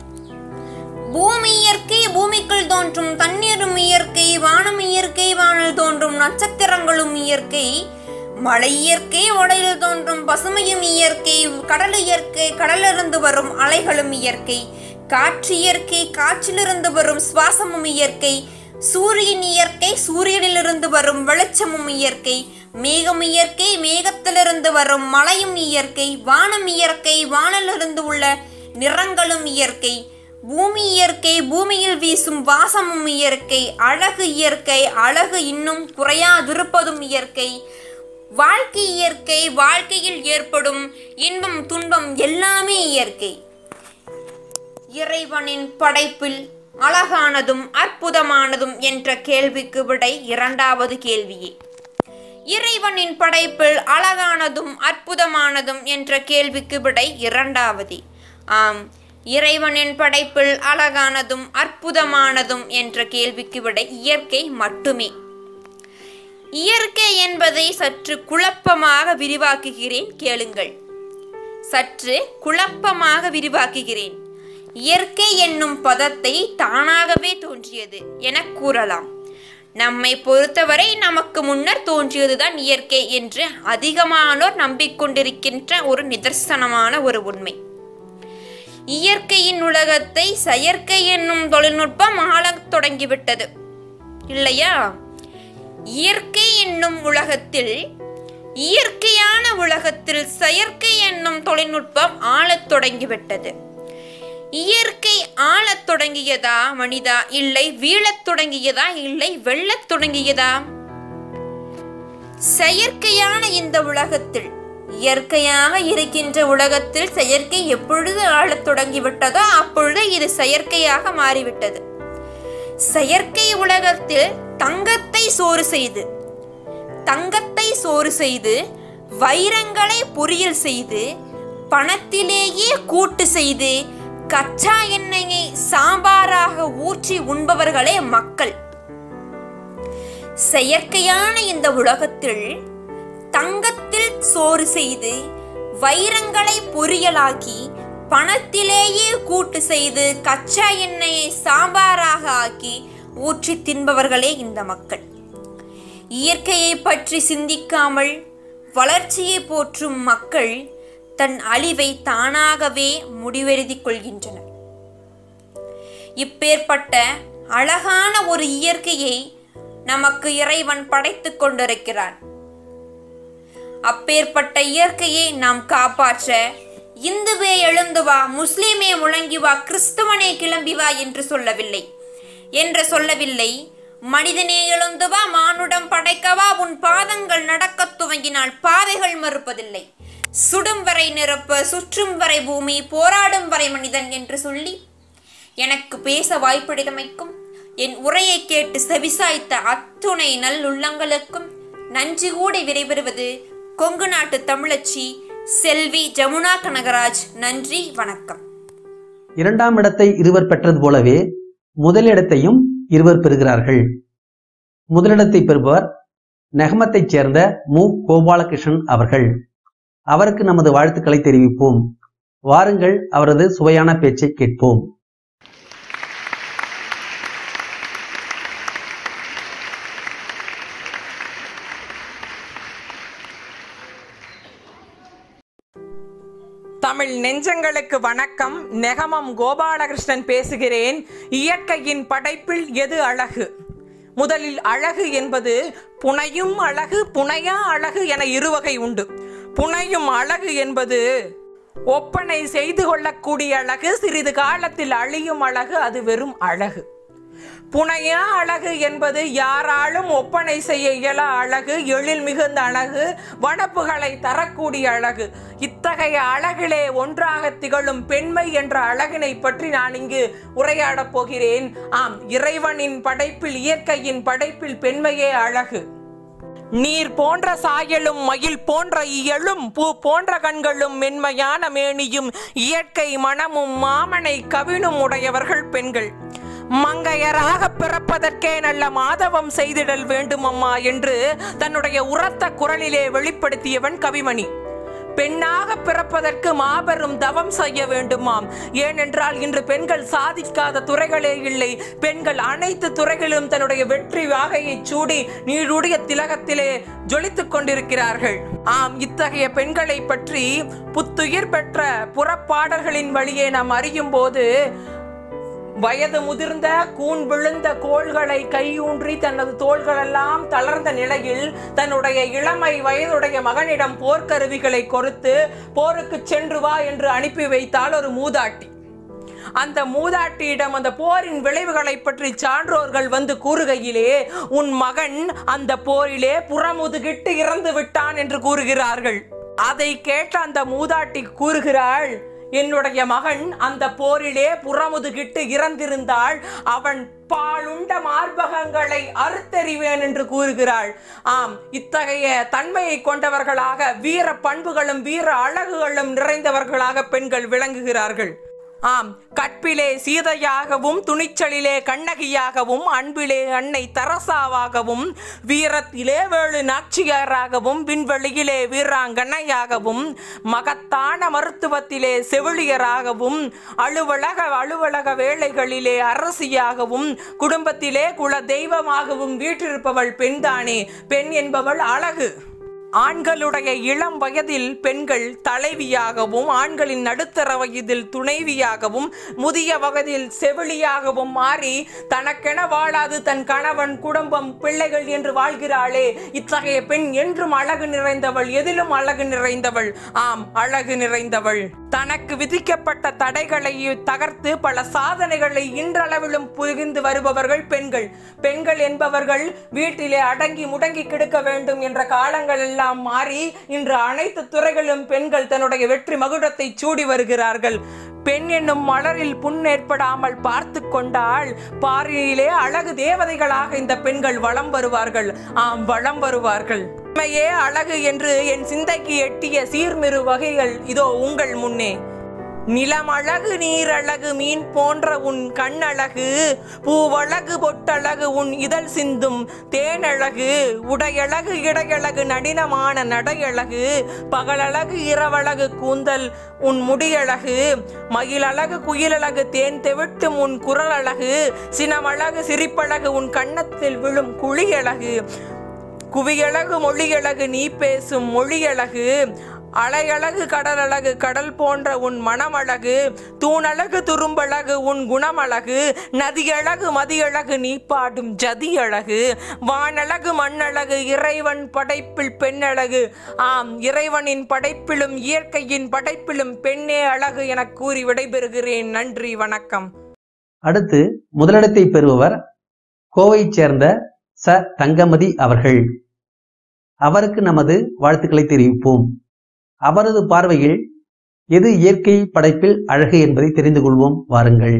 பூமி இயற்கை பூமிக்குள் தோன்றும் தண்ணீரும் இயற்கை வானம் இயற்கை வானில் தோன்றும் நட்சத்திரங்களும் இயற்கை மழை இயற்கை மழையில் தோன்றும் பசுமையும் இயற்கை கடல் இயற்கை கடலிருந்து வரும் அலைகளும் இயற்கை காற்று இயற்கை காற்றிலிருந்து வரும் சுவாசமும் இயற்கை சூரியன் இயற்கை சூரியனிலிருந்து வரும் வெளிச்சமும் இயற்கை மேகம் இயற்கை மேகத்திலிருந்து வரும் மழையும் இயற்கை வானம் இயற்கை வானிலிருந்து உள்ள நிறங்களும் இயற்கை பூமி இயற்கை பூமியில் வீசும் வாசமும் இயற்கை அழகு இயற்கை அழகு இன்னும் குறையாதிருப்பதும் இயற்கை வாழ்க்கை இயற்கை வாழ்க்கையில் ஏற்படும் இன்பம் துன்பம் எல்லாமே இயற்கை இறைவனின் படைப்பில் அழகானதும் அற்புதமானதும் என்ற கேள்விக்கு விடை இரண்டாவது கேள்வியே இறைவனின் படைப்பில் அழகானதும் அற்புதமானதும் என்ற கேள்விக்கு விடை இரண்டாவது ஆம் இறைவனின் படைப்பில் அழகானதும் அற்புதமானதும் என்ற கேள்விக்கு விடை இயற்கை மட்டுமே இயற்கை என்பதை சற்று குழப்பமாக விரிவாக்குகிறேன் கேளுங்கள் சற்று குழப்பமாக விரிவாக்குகிறேன் இயற்கை என்னும் பதத்தை தானாகவே தோன்றியது என கூறலாம் நம்மை பொறுத்தவரை நமக்கு முன்னர் தோன்றியதுதான் இயற்கை என்று அதிகமானோர் நம்பிக்கொண்டிருக்கின்ற ஒரு நிதர்சனமான ஒரு உண்மை இயற்கையின் உலகத்தை செயற்கை என்னும் தொழில்நுட்பம் ஆளத் தொடங்கிவிட்டது இல்லையா இயற்கை என்னும் உலகத்தில் இயற்கையான உலகத்தில் செயற்கை என்னும் தொழில்நுட்பம் ஆளத் தொடங்கிவிட்டது இயற்கை ஆளத் தொடங்கியதா மனிதா இல்லை வீழத் தொடங்கியதா இல்லை வெள்ளத் தொடங்கியதா செயற்கையான இந்த உலகத்தில் இயற்கையாக இருக்கின்ற உலகத்தில் செயற்கை எப்பொழுது ஆளத் தொடங்கிவிட்டதோ அப்பொழுது இது செயற்கையாக மாறிவிட்டது செயற்கை உலகத்தில் தங்கத்தை சோறு செய்து தங்கத்தை சோறு செய்து வைரங்களை பொரியல் செய்து பணத்திலேயே கூட்டு செய்து கச்சா எண்ணெயை சாம்பாராக ஊற்றி உண்பவர்களே மக்கள் செயற்கையான இந்த உலகத்தில் தங்கத்தில் சோறு செய்து வைரங்களை பொரியலாக்கி பணத்திலேயே கூட்டு செய்து கச்சா எண்ணெயை சாம்பாராக ஆக்கி ஊற்றி தின்பவர்களே இந்த மக்கள் இயற்கையை பற்றி சிந்திக்காமல் வளர்ச்சியை போற்றும் மக்கள் தன் அழிவை தானாகவே முடிவெழுதிக் கொள்கின்றனர் இப்பேற்பட்ட அழகான ஒரு இயற்கையை நமக்கு இறைவன் படைத்துக் கொண்டிருக்கிறான் அப்பேற்பட்ட இயற்கையை நாம் காப்பாற்ற இந்துவே எழுந்து வா முஸ்லிமே முழங்கி வா கிறிஸ்துவனே கிளம்பி வா என்று சொல்லவில்லை என்று சொல்லவில்லை மனிதனே எழுந்து வா மானுடம் படைக்கவா உன் பாதங்கள் நடக்கத் துவங்கினால் பாதைகள் மறுப்பதில்லை சுடும் வரை நிரப்ப சுற்றும் வரை பூமி போராடும் வரை மனிதன் என்று சொல்லி எனக்கு பேச வாய்ப்பளித்தமைக்கும் என் உரையை கேட்டு செவிசாய்த்த அத்துணை நல்லுள்ளங்களுக்கும் நன்றி கூடி விடைபெறுவது கொங்கு நாட்டு தமிழச்சி செல்வி ஜமுனா கனகராஜ் நன்றி வணக்கம் இரண்டாம் இடத்தை இருவர் பெற்றது போலவே முதலிடத்தையும் இருவர் பெறுகிறார்கள் முதலிடத்தை பெறுபவர் நெகமத்தைச் சேர்ந்த மு கோபாலகிருஷ்ணன் அவர்கள் அவருக்கு நமது வாழ்த்துக்களை தெரிவிப்போம் வாருங்கள் அவரது சுவையான பேச்சை கேட்போம் தமிழ் நெஞ்சங்களுக்கு வணக்கம் நெகமம் கோபாலகிருஷ்ணன் பேசுகிறேன் இயற்கையின் படைப்பில் எது அழகு முதலில் அழகு என்பது புனையும் அழகு புனையா அழகு என இருவகை உண்டு புனையும் அழகு என்பது ஒப்பனை செய்து கொள்ளக்கூடிய அழகு சிறிது காலத்தில் அழியும் அழகு அது வெறும் அழகு புனையா அழகு என்பது யாராலும் ஒப்பனை செய்ய இயலா அழகு எழில் மிகுந்த அழகு வனப்புகளை தரக்கூடிய அழகு இத்தகைய அழகிலே ஒன்றாக திகழும் பெண்மை என்ற அழகினை பற்றி நான் இங்கு உரையாடப் போகிறேன் ஆம் இறைவனின் படைப்பில் இயற்கையின் படைப்பில் பெண்மையே அழகு நீர் போன்ற சாயலும் மயில் போன்ற இயலும் பூ போன்ற கண்களும் மென்மையான மேனியும் இயற்கை மனமும் மாமனை கவினும் உடையவர்கள் பெண்கள் மங்கையராக பிறப்பதற்கே நல்ல மாதவம் செய்திடல் வேண்டுமம்மா என்று தன்னுடைய உரத்த குரலிலே வெளிப்படுத்தியவன் கவிமணி பெண்ணாக பிறப்பதற்கு மாபெரும் தவம் செய்ய வேண்டுமாம் ஏனென்றால் இன்று பெண்கள் சாதிக்காத துறைகளே இல்லை பெண்கள் அனைத்து துறைகளிலும் தன்னுடைய வெற்றி வாகையை சூடி நீடுடைய திலகத்திலே ஜொலித்துக் கொண்டிருக்கிறார்கள் ஆம் இத்தகைய பெண்களை பற்றி புத்துயிர் பெற்ற புறப்பாடல்களின் வழியே நாம் அறியும் போது வயது முதிர்ந்த கூன் விழுந்த கோள்களை கையூன்றி தனது தோள்களெல்லாம் தளர்ந்த நிலையில் தன்னுடைய இளமை வயதுடைய மகனிடம் போர்க்கருவிகளை கொடுத்து போருக்கு சென்று வா என்று அனுப்பி வைத்தால் ஒரு மூதாட்டி அந்த மூதாட்டியிடம் அந்த போரின் விளைவுகளை பற்றி சான்றோர்கள் வந்து கூறுகையிலே உன் மகன் அந்த போரிலே புறமுதுகிட்டு இறந்து விட்டான் என்று கூறுகிறார்கள் அதை கேட்ட அந்த மூதாட்டி கூறுகிறாள் என்னுடைய மகன் அந்த போரிலே புறமுதுகிட்டு இறந்திருந்தால் அவன் பாலுண்ட மார்பகங்களை அறுத்தறிவேன் என்று கூறுகிறாள் ஆம் இத்தகைய தன்மையை கொண்டவர்களாக வீர பண்புகளும் வீர அழகுகளும் நிறைந்தவர்களாக பெண்கள் விளங்குகிறார்கள் ஆம் கற்பிலே சீதையாகவும் துணிச்சலிலே கண்ணகியாகவும் அன்பிலே அன்னை தரசாவாகவும் வீரத்திலே வேளு நாச்சியாராகவும் விண்வெளியிலே வீராங்கனையாகவும் மகத்தான மருத்துவத்திலே செவிலியராகவும் அலுவலக அலுவலக வேலைகளிலே அரசியாகவும் குடும்பத்திலே குல தெய்வமாகவும் வீற்றிருப்பவள் பெண்தானே பெண் என்பவள் அழகு ஆண்களுடைய இளம் வயதில் பெண்கள் தலைவியாகவும் ஆண்களின் நடுத்தர வயதில் துணைவியாகவும் முதிய வயதில் செவிலியாகவும் மாறி தனக்கென வாழாது தன் கணவன் குடும்பம் பிள்ளைகள் என்று வாழ்கிறாளே இத்தகைய பெண் என்றும் அழகு நிறைந்தவள் எதிலும் அழகு நிறைந்தவள் ஆம் அழகு நிறைந்தவள் தனக்கு விதிக்கப்பட்ட தடைகளை தகர்த்து பல சாதனைகளை இன்றளவிலும் புரிந்து வருபவர்கள் பெண்கள் பெண்கள் என்பவர்கள் வீட்டிலே அடங்கி முடங்கி கிடக்க வேண்டும் என்ற காலங்கள் எல்லாம் மாறி இன்று அனைத்து துறைகளிலும் பெண்கள் தன்னுடைய வெற்றி மகுடத்தை சூடி வருகிறார்கள் பெண் என்னும் மலரில் புண் ஏற்படாமல் பார்த்து கொண்டால் பாரியிலே அழகு தேவதைகளாக இந்த பெண்கள் வலம் வருவார்கள் ஆம் வலம் வருவார்கள் உண்மையே அழகு என்று என் சிந்தைக்கு எட்டிய சீர்மிரு வகைகள் இதோ உங்கள் முன்னே நிலமழகு நீரழகு மீன் போன்ற உன் கண்ணழகு பூவழகு பொட்டழகு உன் இதழ் சிந்தும் தேனழகு உடையழகு இடையழகு நடினமான நடையழகு பகலழகு இரவழகு கூந்தல் உன் முடியழகு மயிலழகு குயிலழகு தேன் தெவிட்டும் உன் குரல் அழகு சினமழகு சிரிப்பழகு உன் கன்னத்தில் விழும் குழியழகு குவியழகு மொழியழகு நீ பேசும் மொழியழகு அலையழகு கடலழகு கடல் போன்ற உன் மனமழகு தூணழகு துரும்பழகு உன் குணமழகு நதியழகு மதியழகு நீ பாடும் ஜதியழகு வானழகு மண்ணழகு இறைவன் படைப்பில் பெண்ணழகு ஆம் இறைவனின் படைப்பிலும் இயற்கையின் படைப்பிலும் பெண்ணே அழகு என கூறி விடைபெறுகிறேன் நன்றி வணக்கம் அடுத்து முதலிடத்தை பெறுபவர் கோவையைச் சேர்ந்த ச தங்கமதி அவர்கள் அவருக்கு நமது வாழ்த்துக்களை தெரிவிப்போம் அவரது பார்வையில் எது இயற்கை படைப்பில் அழகு என்பதை தெரிந்து கொள்வோம் வாருங்கள்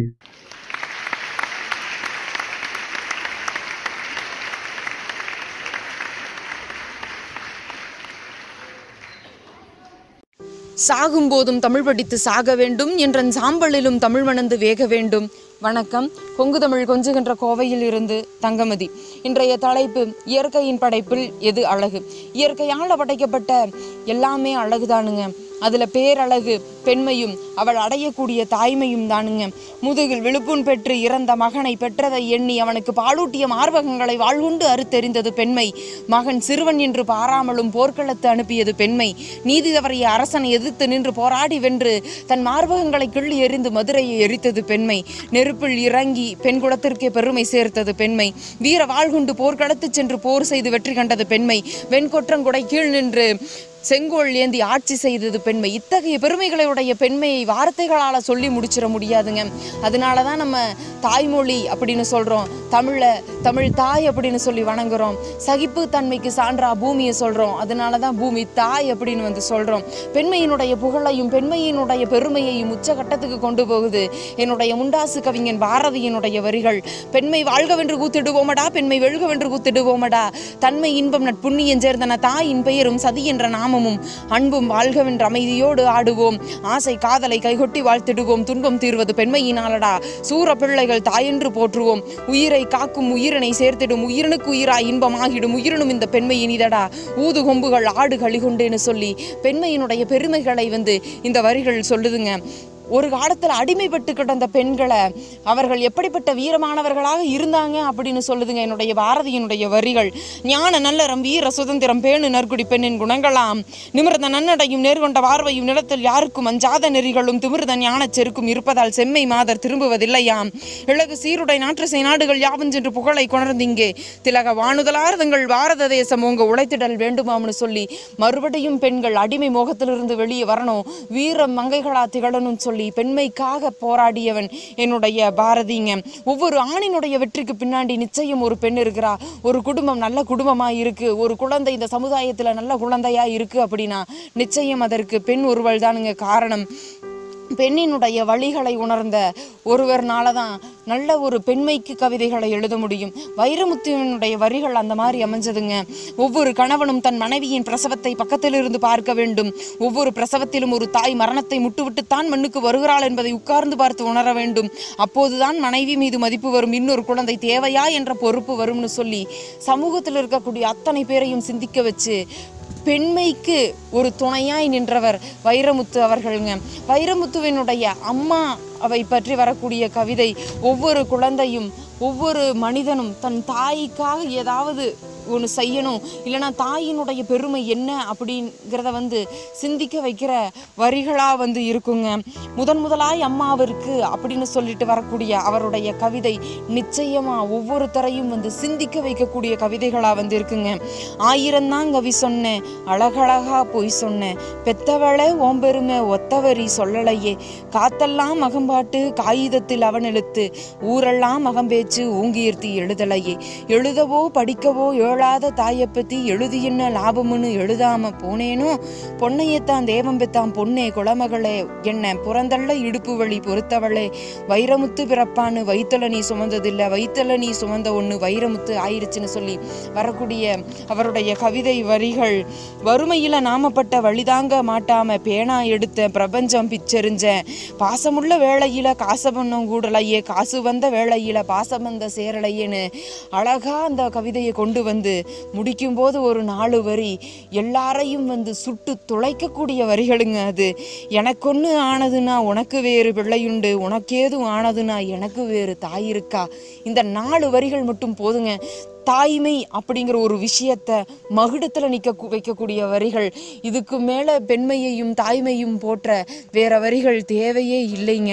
சாகும்போதும் தமிழ் படித்து சாக வேண்டும் என்றன் சாம்பலிலும் தமிழ் மணந்து வேக வேண்டும் வணக்கம் கொங்கு தமிழ் கொஞ்சுகின்ற கோவையில் இருந்து தங்கமதி இன்றைய தலைப்பு இயற்கையின் படைப்பில் எது அழகு இயற்கையால் படைக்கப்பட்ட எல்லாமே அழகுதானுங்க அதுல பேரழகு பெண்மையும் அவள் அடையக்கூடிய தாய்மையும் தானுங்க முதுகில் விழுப்புண் பெற்று இறந்த மகனை பெற்றதை எண்ணி அவனுக்கு பாலூட்டிய மார்பகங்களை வாழ்வுண்டு அறுத்தெறிந்தது பெண்மை மகன் சிறுவன் என்று பாராமலும் போர்க்களத்து அனுப்பியது பெண்மை நீதி தவறிய அரசனை எதிர்த்து நின்று போராடி வென்று தன் மார்பகங்களை கிள்ளி எறிந்து மதுரையை எரித்தது பெண்மை நெருப்பில் இறங்கி பெண் குலத்திற்கே பெருமை சேர்த்தது பெண்மை வீர வாழ்குண்டு போர்க்களத்து சென்று போர் செய்து வெற்றி கண்டது பெண்மை வெண்கொற்றங்குடை கீழ் நின்று செங்கோல் ஏந்தி ஆட்சி செய்தது பெண்மை இத்தகைய பெருமைகளை உடைய பெண்மையை வார்த்தைகளால் சொல்லி முடிச்சிட முடியாதுங்க அதனால தான் நம்ம தாய்மொழி அப்படின்னு சொல்கிறோம் தமிழை தமிழ் தாய் அப்படின்னு சொல்லி வணங்குறோம் சகிப்பு தன்மைக்கு சான்றா பூமியை சொல்கிறோம் அதனால தான் பூமி தாய் அப்படின்னு வந்து சொல்கிறோம் பெண்மையினுடைய புகழையும் பெண்மையினுடைய பெருமையையும் உச்சகட்டத்துக்கு கொண்டு போகுது என்னுடைய முண்டாசு கவிஞன் பாரதியினுடைய வரிகள் பெண்மை வாழ்கவென்று கூத்திடுவோமடா பெண்மை வெல்கவென்று கூத்திடுவோமடா தன்மை இன்பம் நட்புண்ணியம் சேர்ந்தன தாயின் பெயரும் சதி என்ற நாமமும் அன்பும் வாழ்கவென்ற அமைதியோடு ஆடுவோம் ஆசை காதலை கைகொட்டி வாழ்த்திடுவோம் துன்பம் தீர்வது பெண்மையினாலடா சூர பிள்ளைகள் தாயென்று போற்றுவோம் உயிரை காக்கும் உயிரினை சேர்த்திடும் உயிரினுக்கு உயிராய் இன்பமாகிடும் உயிரினும் இந்த பெண்மையின் இதடா ஊது கொம்புகள் ஆடு களிகொண்டேன்னு சொல்லி பெண்மையினுடைய பெருமைகளை வந்து இந்த வரிகள் சொல்லுதுங்க ஒரு காலத்தில் அடிமைப்பட்டு கிடந்த பெண்களை அவர்கள் எப்படிப்பட்ட வீரமானவர்களாக இருந்தாங்க அப்படின்னு சொல்லுதுங்க என்னுடைய பாரதியினுடைய வரிகள் ஞான நல்லறம் வீர சுதந்திரம் பேணு நற்குடி பெண்ணின் குணங்களாம் நிமிர்ந்த நன்னடையும் நேர்கொண்ட பார்வையும் நிலத்தில் யாருக்கும் அஞ்சாத நெறிகளும் திமிர்த ஞானச் செருக்கும் இருப்பதால் செம்மை மாதர் திரும்புவதில்லையாம் இழகு சீருடை நாற்றுசை நாடுகள் யாவஞ்சென்று புகழை கொணர்ந்திங்கே திலக வானுதலார்தங்கள் பாரத தேசம் உங்க உழைத்திடல் வேண்டுமாம்னு சொல்லி மறுபடியும் பெண்கள் அடிமை மோகத்திலிருந்து வெளியே வரணும் வீர மங்கைகளா திகழணும் சொல்லி பெண்மைக்காக போராடியவன் என்னுடைய பாரதிங்க ஒவ்வொரு ஆணினுடைய வெற்றிக்கு பின்னாடி நிச்சயம் ஒரு பெண் இருக்கிறா ஒரு குடும்பம் நல்ல குடும்பமா இருக்கு ஒரு குழந்தை இந்த சமுதாயத்துல நல்ல குழந்தையா இருக்கு அப்படின்னா நிச்சயம் அதற்கு பெண் ஒருவள் தானுங்க காரணம் பெண்ணினுடைய வழிகளை உணர்ந்த ஒருவர்னால தான் நல்ல ஒரு பெண்மைக்கு கவிதைகளை எழுத முடியும் வைரமுத்துவனுடைய வரிகள் அந்த மாதிரி அமைஞ்சதுங்க ஒவ்வொரு கணவனும் தன் மனைவியின் பிரசவத்தை பக்கத்திலிருந்து பார்க்க வேண்டும் ஒவ்வொரு பிரசவத்திலும் ஒரு தாய் மரணத்தை முட்டுவிட்டுத்தான் மண்ணுக்கு வருகிறாள் என்பதை உட்கார்ந்து பார்த்து உணர வேண்டும் அப்போதுதான் மனைவி மீது மதிப்பு வரும் இன்னொரு குழந்தை தேவையா என்ற பொறுப்பு வரும்னு சொல்லி சமூகத்தில் இருக்கக்கூடிய அத்தனை பேரையும் சிந்திக்க வச்சு பெண்மைக்கு ஒரு துணையாய் நின்றவர் வைரமுத்து அவர்களுங்க வைரமுத்துவினுடைய அம்மா அவை பற்றி வரக்கூடிய கவிதை ஒவ்வொரு குழந்தையும் ஒவ்வொரு மனிதனும் தன் தாய்க்காக ஏதாவது ஒன்று செய்யணும் இல்லைனா தாயினுடைய பெருமை என்ன அப்படிங்கிறத வந்து சிந்திக்க வைக்கிற வரிகளாக வந்து இருக்குங்க முதன் முதலாய் அம்மாவிற்கு அப்படின்னு சொல்லிட்டு வரக்கூடிய அவருடைய கவிதை நிச்சயமாக ஒவ்வொருத்தரையும் வந்து சிந்திக்க வைக்கக்கூடிய கவிதைகளாக வந்து இருக்குங்க ஆயிரம்தான் கவி சொன்னேன் அழகழகா போய் சொன்னேன் பெத்தவளே ஓம்பெருமை ஒத்தவரி சொல்லலையே காத்தெல்லாம் மகம்பாட்டு காகிதத்தில் அவன் எழுத்து ஊரெல்லாம் மகம்பேச்சு ஊங்கியிருத்தி எழுதலையே எழுதவோ படிக்கவோ ஏழாத தாயை பத்தி எழுதி என்ன லாபம்னு எழுதாம போனேனோ பொன்னையத்தான் தேவம் பெத்தான் பொன்னே குளமகளே என்ன புறந்தள்ள இடுப்பு வழி பொறுத்தவளே வைரமுத்து பிறப்பான்னு வைத்தல நீ சுமந்ததில்லை வைத்தல நீ சுமந்த ஒன்று வைரமுத்து ஆயிருச்சுன்னு சொல்லி வரக்கூடிய அவருடைய கவிதை வரிகள் வறுமையில நாமப்பட்ட வழிதாங்க மாட்டாம பேனா எடுத்த பிரபஞ்சம் பிச்செறிஞ்சேன் பாசமுள்ள வேளையில காசபண்ணம் கூடலையே காசு வந்த வேளையில பாசம் வந்த சேரலையேன்னு அழகா அந்த கவிதையை கொண்டு வந்து முடிக்கும்போது ஒரு நாலு வரி எல்லாரையும் வந்து சுட்டு துளைக்கக்கூடிய வரிகளுங்க அது எனக்கொன்று ஆனதுன்னா உனக்கு வேறு பிள்ளையுண்டு உனக்கேதும் ஆனதுன்னா எனக்கு வேறு தாய் இருக்கா இந்த நாலு வரிகள் மட்டும் போதுங்க தாய்மை அப்படிங்கிற ஒரு விஷயத்த மகுடத்துல நிக்க கு- வைக்கக்கூடிய வரிகள் இதுக்கு மேல பெண்மையையும் தாய்மையும் போற்ற வேற வரிகள் தேவையே இல்லைங்க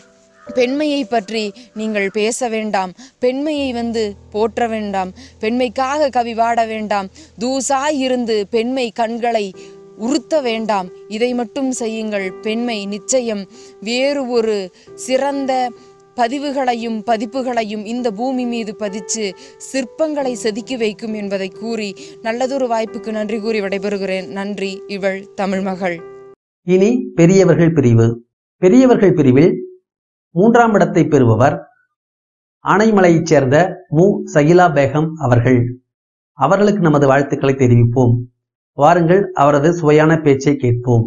பெண்மையை பற்றி நீங்கள் பேச வேண்டாம் பெண்மையை வந்து போற்ற வேண்டாம் பெண்மைக்காக கவி பாட வேண்டாம் தூசாய் இருந்து பெண்மை கண்களை உறுத்த வேண்டாம் இதை மட்டும் செய்யுங்கள் பெண்மை நிச்சயம் வேறு ஒரு சிறந்த பதிவுகளையும் பதிப்புகளையும் இந்த பூமி மீது பதிச்சு சிற்பங்களை செதுக்கி வைக்கும் என்பதை கூறி நல்லதொரு வாய்ப்புக்கு நன்றி கூறி விடைபெறுகிறேன் நன்றி இவள் தமிழ்மகள் இனி பெரியவர்கள் பிரிவு பெரியவர்கள் பிரிவில் மூன்றாம் இடத்தை பெறுபவர் ஆனைமலையைச் சேர்ந்த மு சகிலா பேகம் அவர்கள் அவர்களுக்கு நமது வாழ்த்துக்களை தெரிவிப்போம் வாருங்கள் அவரது சுவையான பேச்சை கேட்போம்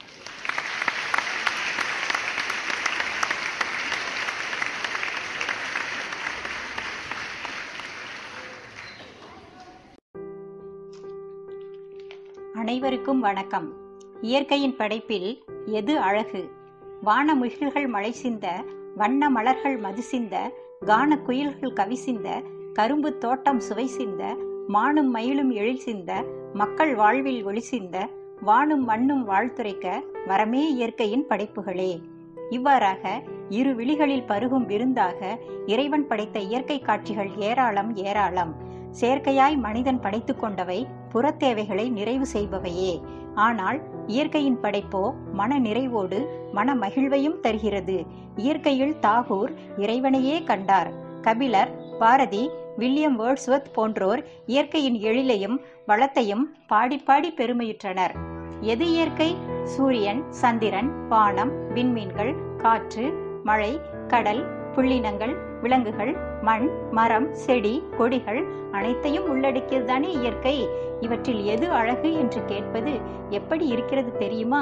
அனைவருக்கும் வணக்கம் இயற்கையின் படைப்பில் எது அழகு வான முகில்கள் மழை சிந்த வண்ண மலர்கள் மது சிந்த கான குயில்கள் கவி சிந்த கரும்பு தோட்டம் சுவை சிந்த மானும் மயிலும் எழில் சிந்த மக்கள் வாழ்வில் ஒளி சிந்த வானும் மண்ணும் வாழ்த்துரைக்க வரமே இயற்கையின் படைப்புகளே இவ்வாறாக இரு விழிகளில் பருகும் விருந்தாக இறைவன் படைத்த இயற்கை காட்சிகள் ஏராளம் ஏராளம் செயற்கையாய் மனிதன் படைத்து கொண்டவை புறத்தேவைகளை நிறைவு செய்பவையே ஆனால் இயற்கையின் படைப்போ மன நிறைவோடு மன மகிழ்வையும் தருகிறது இயற்கையில் தாகூர் இறைவனையே கண்டார் கபிலர் பாரதி வில்லியம் வேர்ட்ஸ்வர்த் போன்றோர் இயற்கையின் எழிலையும் வளத்தையும் பாடி பாடி பெருமையுற்றனர் எது இயற்கை சூரியன் சந்திரன் வானம் விண்மீன்கள் காற்று மழை கடல் புள்ளினங்கள் விலங்குகள் மண் மரம் செடி கொடிகள் அனைத்தையும் உள்ளடக்கியதுதானே இயற்கை இவற்றில் எது அழகு என்று கேட்பது எப்படி இருக்கிறது தெரியுமா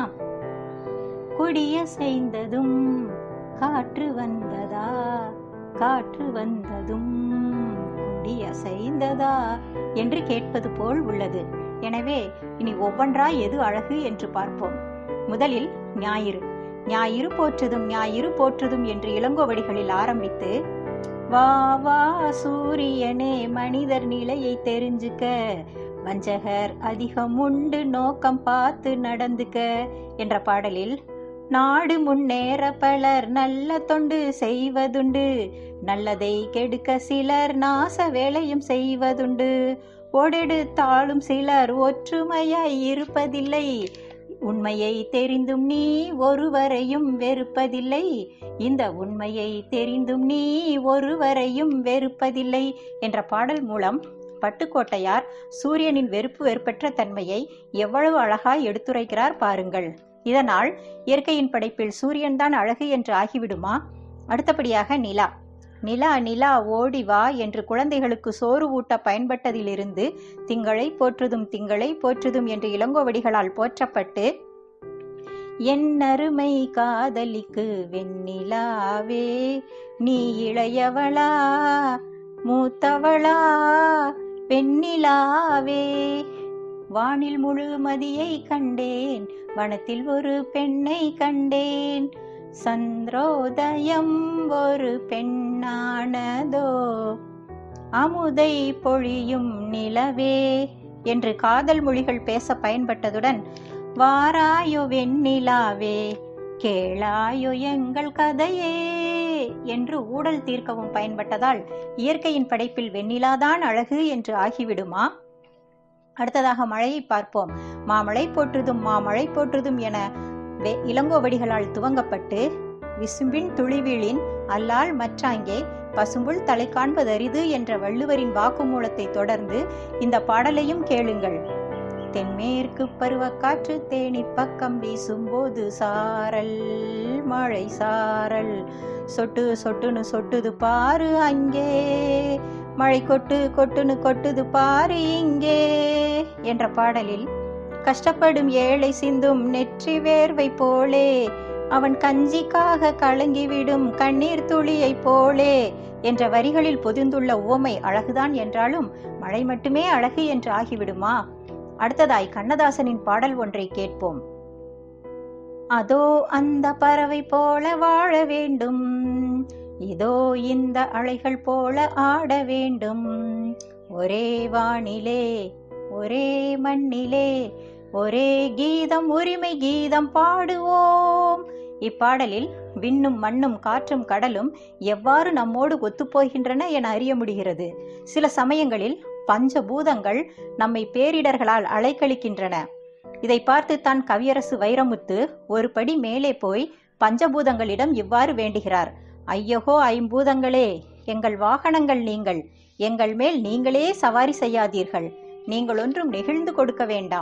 கொடிய செய்ததும் காற்று வந்ததா காற்று வந்ததும் கொடிய செய்ததா என்று கேட்பது போல் உள்ளது எனவே இனி ஒவ்வொன்றாய் எது அழகு என்று பார்ப்போம் முதலில் ஞாயிறு ஞாயிறு போற்றுதும் ஞாயிறு போற்றுதும் என்று இளங்கோவடிகளில் ஆரம்பித்து வா வா சூரியனே மனிதர் நிலையை தெரிஞ்சுக்க வஞ்சகர் அதிகம் உண்டு நோக்கம் பார்த்து நடந்துக்க என்ற பாடலில் நாடு முன்னேற பலர் நல்ல தொண்டு செய்வதுண்டு நல்லதை கெடுக்க சிலர் நாச வேலையும் செய்வதுண்டு ஓடெடுத்தாலும் சிலர் ஒற்றுமையாய் இருப்பதில்லை உண்மையை தெரிந்தும் நீ ஒருவரையும் வெறுப்பதில்லை இந்த உண்மையை தெரிந்தும் நீ ஒருவரையும் வெறுப்பதில்லை என்ற பாடல் மூலம் பட்டுக்கோட்டையார் சூரியனின் வெறுப்பு வெறுப்பற்ற தன்மையை எவ்வளவு அழகாய் எடுத்துரைக்கிறார் பாருங்கள் இதனால் இயற்கையின் படைப்பில் சூரியன்தான் அழகு என்று ஆகிவிடுமா அடுத்தபடியாக நிலா நிலா நிலா ஓடி வா என்று குழந்தைகளுக்கு சோறு ஊட்ட பயன்பட்டதிலிருந்து திங்களை போற்றுதும் திங்களை போற்றுதும் என்று இளங்கோவடிகளால் போற்றப்பட்டு என் அருமை காதலிக்கு வெண்ணிலாவே நீ இளையவளா மூத்தவளா வெண்ணிலாவே வானில் முழுமதியை கண்டேன் வனத்தில் ஒரு பெண்ணை கண்டேன் சந்திரோதயம் ஒரு பெண்ணானதோ அமுதை பொழியும் நிலவே என்று காதல் மொழிகள் பேச பயன்பட்டதுடன் வாராயோ வெண்ணிலாவே கேளாயோ எங்கள் கதையே என்று ஊடல் தீர்க்கவும் பயன்பட்டதால் இயற்கையின் படைப்பில் வெண்ணிலாதான் அழகு என்று ஆகிவிடுமா அடுத்ததாக மழையை பார்ப்போம் மாமழை போற்றுதும் மாமழை போற்றுதும் என வெ- இளங்கோவடிகளால் துவங்கப்பட்டு விசும்பின் துளிவீழின் அல்லால் மற்றாங்கே பசும்புல் தலை காண்பதரிது என்ற வள்ளுவரின் வாக்குமூலத்தை தொடர்ந்து இந்த பாடலையும் கேளுங்கள் தென்மேற்கு பருவக்காற்று தேனி பக்கம் வீசும்போது சாரல் மழை சாரல் சொட்டு சொட்டுன்னு சொட்டுது பாரு அங்கே மழை கொட்டு கொட்டுன்னு கொட்டுது பாரு இங்கே என்ற பாடலில் கஷ்டப்படும் ஏழை சிந்தும் நெற்றி வேர்வை போலே அவன் கஞ்சிக்காக கலங்கிவிடும் கண்ணீர் துளியைப் போலே என்ற வரிகளில் பொதிந்துள்ள உவமை அழகுதான் என்றாலும் மழை மட்டுமே அழகு என்று ஆகிவிடுமா அடுத்ததாய் கண்ணதாசனின் பாடல் ஒன்றை கேட்போம் அதோ அந்த பறவை போல வாழ வேண்டும் இதோ இந்த அலைகள் போல ஆட வேண்டும் ஒரே வானிலே ஒரே மண்ணிலே ஒரே கீதம் உரிமை கீதம் பாடுவோம் இப்பாடலில் விண்ணும் மண்ணும் காற்றும் கடலும் எவ்வாறு நம்மோடு ஒத்துப்போகின்றன என அறிய முடிகிறது சில சமயங்களில் பஞ்சபூதங்கள் நம்மை பேரிடர்களால் அலைக்கழிக்கின்றன இதை பார்த்து தான் கவியரசு வைரமுத்து ஒரு படி மேலே போய் பஞ்சபூதங்களிடம் இவ்வாறு வேண்டுகிறார் ஐயகோ ஐம்பூதங்களே எங்கள் வாகனங்கள் நீங்கள் எங்கள் மேல் நீங்களே சவாரி செய்யாதீர்கள் நீங்கள் ஒன்றும் நெகிழ்ந்து கொடுக்க வேண்டாம்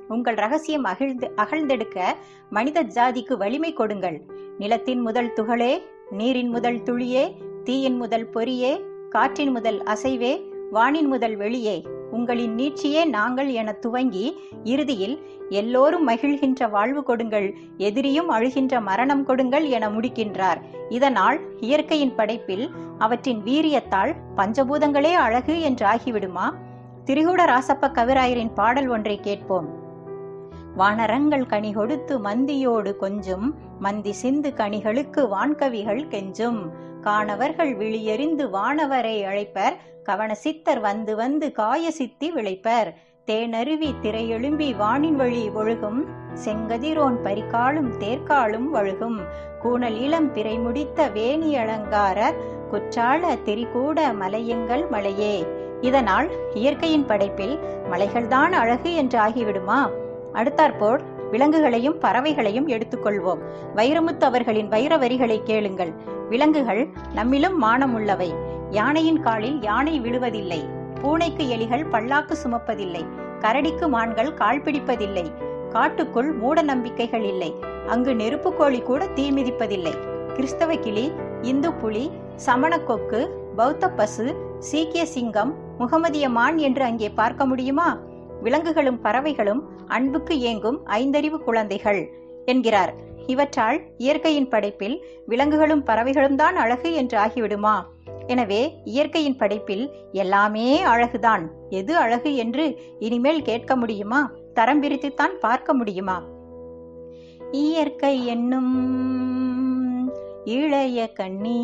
உங்கள் ரகசியம் அகிழ்ந்து அகழ்ந்தெடுக்க மனித ஜாதிக்கு வலிமை கொடுங்கள் நிலத்தின் முதல் துகளே நீரின் முதல் துளியே தீயின் முதல் பொறியே காற்றின் முதல் அசைவே வானின் முதல் வெளியே உங்களின் நீட்சியே நாங்கள் என துவங்கி இறுதியில் எல்லோரும் மகிழ்கின்ற வாழ்வு கொடுங்கள் எதிரியும் அழுகின்ற மரணம் கொடுங்கள் என முடிக்கின்றார் இதனால் இயற்கையின் படைப்பில் அவற்றின் வீரியத்தால் பஞ்சபூதங்களே அழகு என்று ஆகிவிடுமா திரிகூட ராசப்ப கவிராயரின் பாடல் ஒன்றை கேட்போம் வானரங்கள் கனி கொடுத்து மந்தியோடு கொஞ்சும் மந்தி சிந்து கனிகளுக்கு வான்கவிகள் கெஞ்சும் காணவர்கள் விழியறிந்து வானவரை அழைப்பர் கவன சித்தர் வந்து வந்து காய சித்தி விளைப்பர் தேனருவி திரையெழும்பி வானின் வழி ஒழுகும் செங்கதிரோன் பரிகாலும் தேர்காலும் வழுகும் கூணல் இளம் பிறை முடித்த வேணி அலங்காரர் குற்றால திரிகூட மலையங்கள் மலையே இதனால் இயற்கையின் படைப்பில் மலைகள்தான் அழகு என்று ஆகிவிடுமா அடுத்தாற்போல் விலங்குகளையும் பறவைகளையும் எடுத்துக்கொள்வோம் வைரமுத்து அவர்களின் வைர வரிகளை கேளுங்கள் விலங்குகள் நம்மிலும் மானமுள்ளவை யானையின் காலில் யானை விழுவதில்லை பூனைக்கு எலிகள் பல்லாக்கு சுமப்பதில்லை கரடிக்கு மான்கள் கால் பிடிப்பதில்லை காட்டுக்குள் மூட நம்பிக்கைகள் இல்லை அங்கு நெருப்பு கோழி கூட தீ மிதிப்பதில்லை கிறிஸ்தவ கிளி இந்து புலி சமண கொக்கு பௌத்த பசு சீக்கிய சிங்கம் முகமதிய மான் என்று அங்கே பார்க்க முடியுமா விலங்குகளும் பறவைகளும் அன்புக்கு ஏங்கும் ஐந்தறிவு குழந்தைகள் என்கிறார் இவற்றால் இயற்கையின் படைப்பில் விலங்குகளும் பறவைகளும் தான் அழகு என்று ஆகிவிடுமா எனவே இயற்கையின் படைப்பில் எல்லாமே அழகுதான் எது அழகு என்று இனிமேல் கேட்க முடியுமா தரம் பிரித்துத்தான் பார்க்க முடியுமா இயற்கை என்னும் இளைய கண்ணி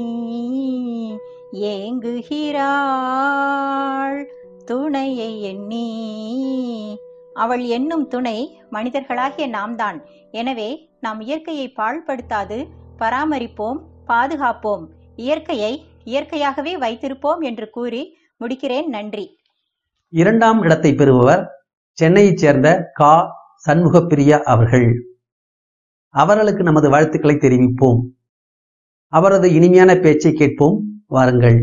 ஏங்குகிறாள் துணையை எண்ணி அவள் எண்ணும் துணை மனிதர்களாகிய நாம்தான் எனவே நாம் இயற்கையை பாழ்படுத்தாது பராமரிப்போம் பாதுகாப்போம் இயற்கையை இயற்கையாகவே வைத்திருப்போம் என்று கூறி முடிக்கிறேன் நன்றி இரண்டாம் இடத்தை பெறுபவர் சென்னையைச் சேர்ந்த கா சண்முகப்பிரியா அவர்கள் அவர்களுக்கு நமது வாழ்த்துக்களை தெரிவிப்போம் அவரது இனிமையான பேச்சை கேட்போம் வாருங்கள்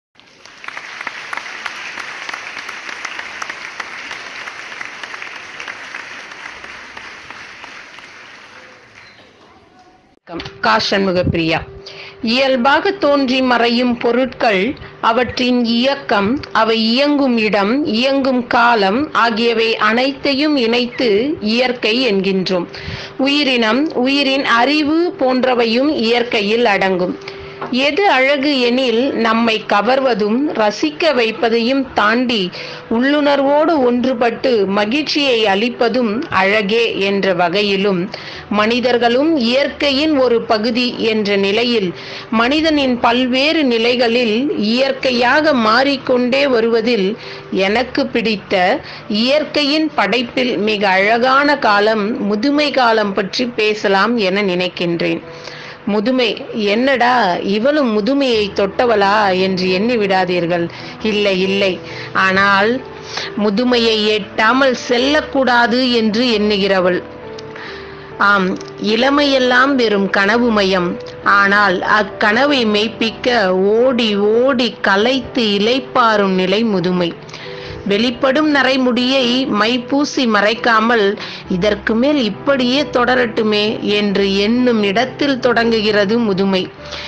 கா சண்முகப்பிரியா இயல்பாக தோன்றி மறையும் பொருட்கள் அவற்றின் இயக்கம் அவை இயங்கும் இடம் இயங்கும் காலம் ஆகியவை அனைத்தையும் இணைத்து இயற்கை என்கின்றோம் உயிரினம் உயிரின் அறிவு போன்றவையும் இயற்கையில் அடங்கும் எது அழகு எனில் நம்மை கவர்வதும் ரசிக்க வைப்பதையும் தாண்டி உள்ளுணர்வோடு ஒன்றுபட்டு மகிழ்ச்சியை அளிப்பதும் அழகே என்ற வகையிலும் மனிதர்களும் இயற்கையின் ஒரு பகுதி என்ற நிலையில் மனிதனின் பல்வேறு நிலைகளில் இயற்கையாக மாறிக்கொண்டே வருவதில் எனக்கு பிடித்த இயற்கையின் படைப்பில் மிக அழகான காலம் முதுமை காலம் பற்றி பேசலாம் என நினைக்கின்றேன் முதுமை என்னடா இவளும் முதுமையை தொட்டவளா என்று எண்ணி விடாதீர்கள் இல்லை இல்லை ஆனால் முதுமையை எட்டாமல் செல்லக்கூடாது என்று எண்ணுகிறவள் ஆம் இளமையெல்லாம் வெறும் கனவுமயம் ஆனால் அக்கனவை மெய்ப்பிக்க ஓடி ஓடி கலைத்து இலைப்பாரும் நிலை முதுமை வெளிப்படும் நரைமுடியை மை பூசி மறைக்காமல் இதற்கு மேல் இப்படியே தொடரட்டுமே என்று எண்ணும் இடத்தில் தொடங்குகிறது முதுமை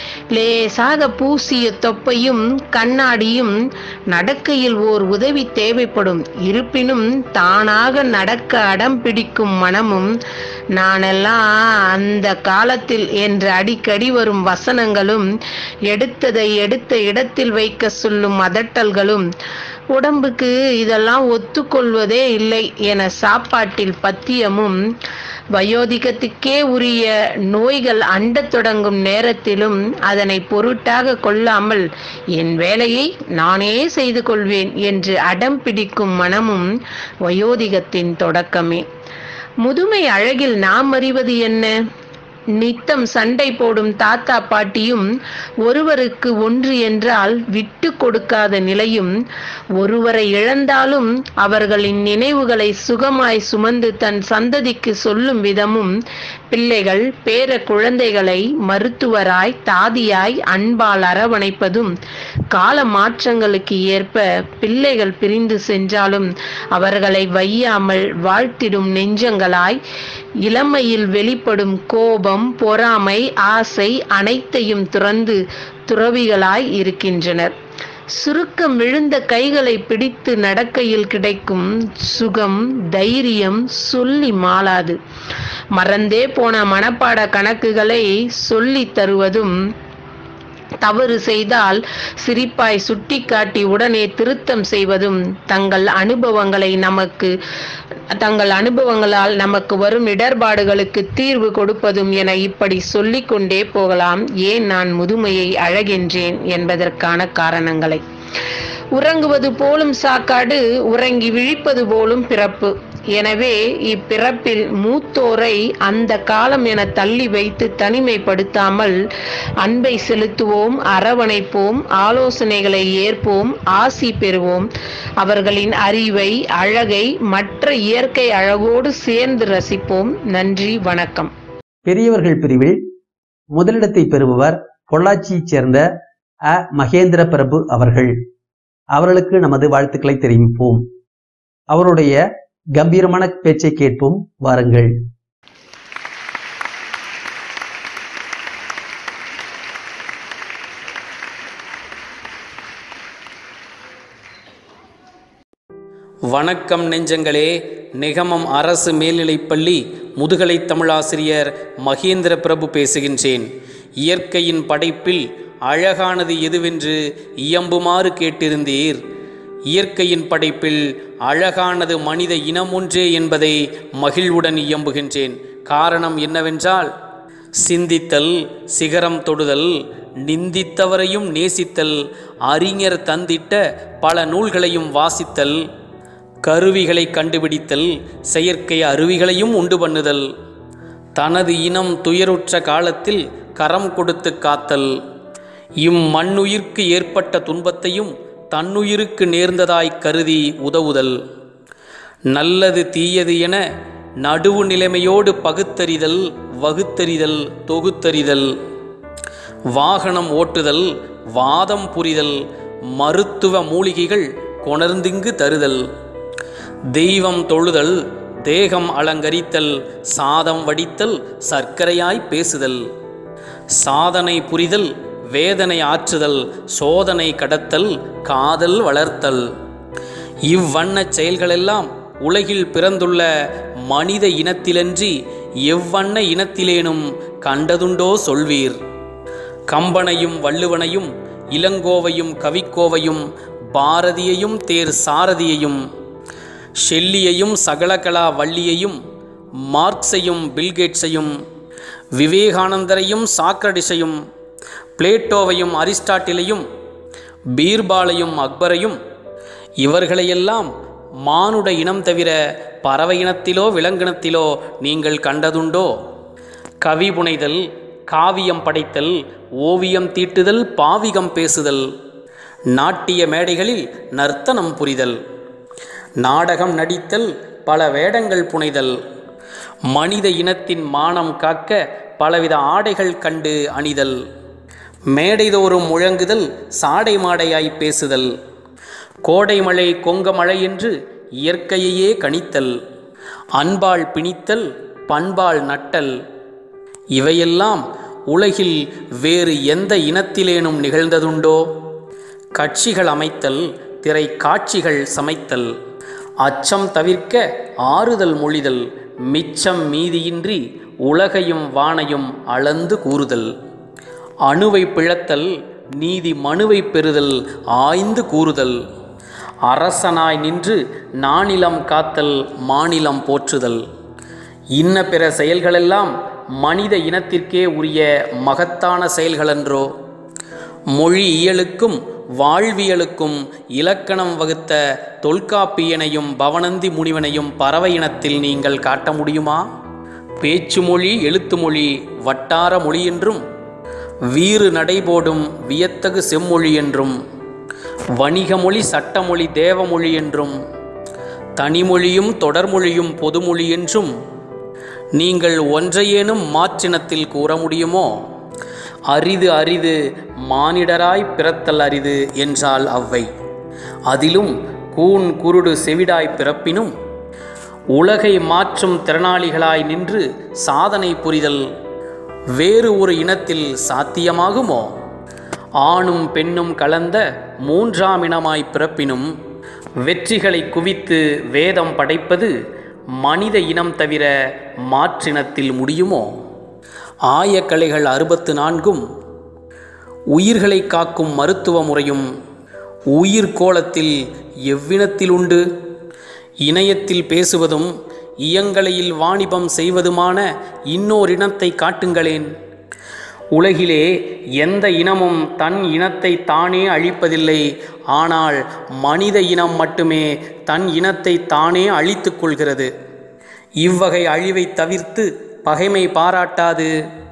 லேசாக பூசிய தொப்பையும் கண்ணாடியும் நடக்கையில் ஓர் உதவி தேவைப்படும் இருப்பினும் தானாக நடக்க அடம் பிடிக்கும் மனமும் நானெல்லாம் அந்த காலத்தில் என்று அடிக்கடி வரும் வசனங்களும் எடுத்ததை எடுத்த இடத்தில் வைக்க சொல்லும் அதட்டல்களும் உடம்புக்கு இதெல்லாம் ஒத்துக்கொள்வதே இல்லை என சாப்பாட்டில் பத்தியமும் வயோதிகத்துக்கே உரிய நோய்கள் அண்டத் தொடங்கும் நேரத்திலும் அதனை பொருட்டாக கொள்ளாமல் என் வேலையை நானே செய்து கொள்வேன் என்று அடம் பிடிக்கும் மனமும் வயோதிகத்தின் தொடக்கமே முதுமை அழகில் நாம் அறிவது என்ன நித்தம் சண்டை போடும் தாத்தா பாட்டியும் ஒருவருக்கு ஒன்று என்றால் விட்டு கொடுக்காத நிலையும் ஒருவரை இழந்தாலும் அவர்களின் நினைவுகளை சுகமாய் சுமந்து தன் சந்ததிக்கு சொல்லும் விதமும் பிள்ளைகள் பேர குழந்தைகளை மருத்துவராய் தாதியாய் அன்பால் அரவணைப்பதும் கால மாற்றங்களுக்கு ஏற்ப பிள்ளைகள் பிரிந்து சென்றாலும் அவர்களை வையாமல் வாழ்த்திடும் நெஞ்சங்களாய் இளமையில் வெளிப்படும் கோபம் பொறாமை ஆசை அனைத்தையும் துறந்து துறவிகளாய் இருக்கின்றனர் சுருக்கம் விழுந்த கைகளை பிடித்து நடக்கையில் கிடைக்கும் சுகம் தைரியம் சொல்லி மாளாது மறந்தே போன மனப்பாட கணக்குகளை சொல்லி தருவதும் தவறு செய்தால் சிரிப்பாய் சுட்டிக்காட்டி உடனே திருத்தம் செய்வதும் தங்கள் அனுபவங்களை நமக்கு தங்கள் அனுபவங்களால் நமக்கு வரும் இடர்பாடுகளுக்கு தீர்வு கொடுப்பதும் என இப்படி சொல்லிக்கொண்டே போகலாம் ஏன் நான் முதுமையை அழகின்றேன் என்பதற்கான காரணங்களை உறங்குவது போலும் சாக்காடு உறங்கி விழிப்பது போலும் பிறப்பு எனவே இப்பிறப்பில் மூத்தோரை அந்த காலம் என தள்ளி வைத்து தனிமைப்படுத்தாமல் அன்பை செலுத்துவோம் அரவணைப்போம் ஆலோசனைகளை ஏற்போம் ஆசி பெறுவோம் அவர்களின் அறிவை அழகை மற்ற இயற்கை அழகோடு சேர்ந்து ரசிப்போம் நன்றி வணக்கம் பெரியவர்கள் பிரிவில் முதலிடத்தை பெறுபவர் பொள்ளாச்சியைச் சேர்ந்த அ மகேந்திர பிரபு அவர்கள் அவர்களுக்கு நமது வாழ்த்துக்களை தெரிவிப்போம் அவருடைய கம்பீரமான பேச்சை கேட்போம் வாருங்கள் வணக்கம் நெஞ்சங்களே நிகமம் அரசு மேல்நிலைப்பள்ளி முதுகலை தமிழாசிரியர் மகேந்திர பிரபு பேசுகின்றேன் இயற்கையின் படைப்பில் அழகானது எதுவென்று இயம்புமாறு கேட்டிருந்தீர் இயற்கையின் படைப்பில் அழகானது மனித இனம் ஒன்றே என்பதை மகிழ்வுடன் இயம்புகின்றேன் காரணம் என்னவென்றால் சிந்தித்தல் சிகரம் தொடுதல் நிந்தித்தவரையும் நேசித்தல் அறிஞர் தந்திட்ட பல நூல்களையும் வாசித்தல் கருவிகளை கண்டுபிடித்தல் செயற்கை அருவிகளையும் உண்டு பண்ணுதல் தனது இனம் துயருற்ற காலத்தில் கரம் கொடுத்து காத்தல் இம்மண்ணுயிர்க்கு ஏற்பட்ட துன்பத்தையும் தன்னுயிருக்கு நேர்ந்ததாய் கருதி உதவுதல் நல்லது தீயது என நடுவு நிலைமையோடு பகுத்தறிதல் வகுத்தறிதல் தொகுத்தறிதல் வாகனம் ஓட்டுதல் வாதம் புரிதல் மருத்துவ மூலிகைகள் கொணர்ந்திங்கு தருதல் தெய்வம் தொழுதல் தேகம் அலங்கரித்தல் சாதம் வடித்தல் சர்க்கரையாய் பேசுதல் சாதனை புரிதல் வேதனை ஆற்றுதல் சோதனை கடத்தல் காதல் வளர்த்தல் இவ்வண்ணச் செயல்களெல்லாம் உலகில் பிறந்துள்ள மனித இனத்திலன்றி எவ்வண்ண இனத்திலேனும் கண்டதுண்டோ சொல்வீர் கம்பனையும் வள்ளுவனையும் இளங்கோவையும் கவிக்கோவையும் பாரதியையும் தேர் சாரதியையும் ஷெல்லியையும் சகலகலா வள்ளியையும் மார்க்ஸையும் பில்கேட்ஸையும் விவேகானந்தரையும் சாக்ரடிஸையும் பிளேட்டோவையும் அரிஸ்டாட்டிலையும் பீர்பாலையும் அக்பரையும் இவர்களையெல்லாம் மானுட இனம் தவிர பறவை இனத்திலோ விலங்கினத்திலோ நீங்கள் கண்டதுண்டோ கவி புனைதல் காவியம் படைத்தல் ஓவியம் தீட்டுதல் பாவிகம் பேசுதல் நாட்டிய மேடைகளில் நர்த்தனம் புரிதல் நாடகம் நடித்தல் பல வேடங்கள் புனைதல் மனித இனத்தின் மானம் காக்க பலவித ஆடைகள் கண்டு அணிதல் மேடைதோறும் முழங்குதல் சாடை மாடையாய் பேசுதல் கோடை மழை கொங்க மழை என்று இயற்கையையே கணித்தல் அன்பால் பிணித்தல் பண்பால் நட்டல் இவையெல்லாம் உலகில் வேறு எந்த இனத்திலேனும் நிகழ்ந்ததுண்டோ கட்சிகள் அமைத்தல் திரை காட்சிகள் சமைத்தல் அச்சம் தவிர்க்க ஆறுதல் மொழிதல் மிச்சம் மீதியின்றி உலகையும் வானையும் அளந்து கூறுதல் அணுவை பிளத்தல் நீதி மனுவை பெறுதல் ஆய்ந்து கூறுதல் அரசனாய் நின்று நானிலம் காத்தல் மாநிலம் போற்றுதல் இன்ன பிற செயல்களெல்லாம் மனித இனத்திற்கே உரிய மகத்தான செயல்களன்றோ மொழியியலுக்கும் வாழ்வியலுக்கும் இலக்கணம் வகுத்த தொல்காப்பியனையும் பவனந்தி முனிவனையும் பறவை இனத்தில் நீங்கள் காட்ட முடியுமா பேச்சு மொழி எழுத்து மொழி வட்டார மொழி என்றும் வீறு நடைபோடும் வியத்தகு செம்மொழி என்றும் வணிக மொழி சட்டமொழி தேவமொழி என்றும் தனிமொழியும் தொடர்மொழியும் பொதுமொழி என்றும் நீங்கள் ஒன்றையேனும் மாற்றினத்தில் கூற முடியுமோ அரிது அரிது மானிடராய் பிறத்தல் அரிது என்றால் அவ்வை அதிலும் கூன் குருடு செவிடாய் பிறப்பினும் உலகை மாற்றும் திறனாளிகளாய் நின்று சாதனை புரிதல் வேறு ஒரு இனத்தில் சாத்தியமாகுமோ ஆணும் பெண்ணும் கலந்த மூன்றாம் இனமாய் பிறப்பினும் வெற்றிகளை குவித்து வேதம் படைப்பது மனித இனம் தவிர மாற்றினத்தில் முடியுமோ ஆயக்கலைகள் அறுபத்து நான்கும் உயிர்களை காக்கும் மருத்துவ முறையும் உயிர் கோலத்தில் எவ்வினத்தில் உண்டு இணையத்தில் பேசுவதும் இயங்கலையில் வாணிபம் செய்வதுமான இன்னோர் இனத்தை காட்டுங்களேன் உலகிலே எந்த இனமும் தன் இனத்தை தானே அழிப்பதில்லை ஆனால் மனித இனம் மட்டுமே தன் இனத்தை தானே அழித்துக் கொள்கிறது இவ்வகை அழிவை தவிர்த்து பகைமை பாராட்டாது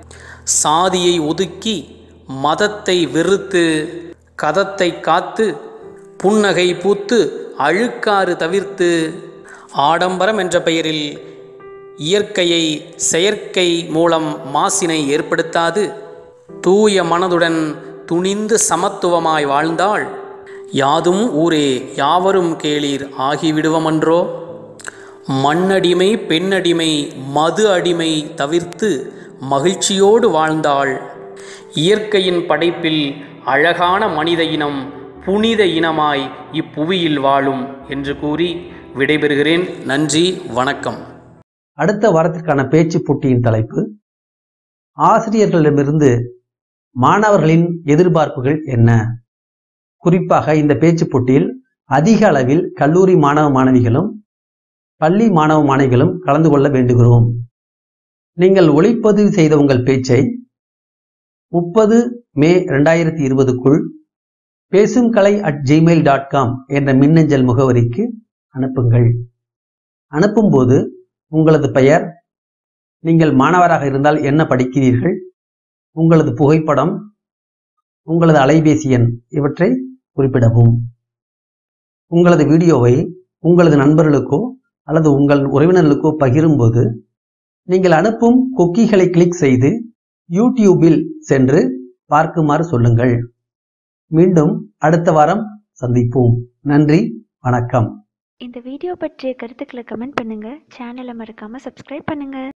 சாதியை ஒதுக்கி மதத்தை வெறுத்து கதத்தை காத்து புன்னகை பூத்து அழுக்காறு தவிர்த்து ஆடம்பரம் என்ற பெயரில் இயற்கையை செயற்கை மூலம் மாசினை ஏற்படுத்தாது தூய மனதுடன் துணிந்து சமத்துவமாய் வாழ்ந்தால் யாதும் ஊரே யாவரும் கேளீர் ஆகிவிடுவமன்றோ மண்ணடிமை பெண்ணடிமை மது அடிமை தவிர்த்து மகிழ்ச்சியோடு வாழ்ந்தாள் இயற்கையின் படைப்பில் அழகான மனித இனம் புனித இனமாய் இப்புவியில் வாழும் என்று கூறி விடைபெறுகிறேன் நன்றி வணக்கம் அடுத்த வாரத்திற்கான பேச்சு போட்டியின் தலைப்பு ஆசிரியர்களிடமிருந்து மாணவர்களின் எதிர்பார்ப்புகள் என்ன குறிப்பாக இந்த பேச்சு போட்டியில் அதிக அளவில் கல்லூரி மாணவ மாணவிகளும் பள்ளி மாணவ மாணவிகளும் கலந்து கொள்ள வேண்டுகிறோம் நீங்கள் ஒளிப்பதிவு செய்த உங்கள் பேச்சை முப்பது மே ரெண்டாயிரத்தி இருபதுக்குள் பேசும் கலை அட் ஜிமெயில் டாட் காம் என்ற மின்னஞ்சல் முகவரிக்கு அனுப்புங்கள் அனுப்பும்போது உங்களது பெயர் நீங்கள் மாணவராக இருந்தால் என்ன படிக்கிறீர்கள் உங்களது புகைப்படம் உங்களது அலைபேசி எண் இவற்றை குறிப்பிடவும் உங்களது வீடியோவை உங்களது நண்பர்களுக்கோ அல்லது உங்கள் உறவினர்களுக்கோ பகிரும்போது நீங்கள் அனுப்பும் கொக்கிகளை கிளிக் செய்து யூடியூபில் சென்று பார்க்குமாறு சொல்லுங்கள் மீண்டும் அடுத்த வாரம் சந்திப்போம் நன்றி வணக்கம் இந்த வீடியோ பற்றிய கருத்துக்களை கமெண்ட் பண்ணுங்க சேனலை மறக்காம சப்ஸ்கிரைப் பண்ணுங்க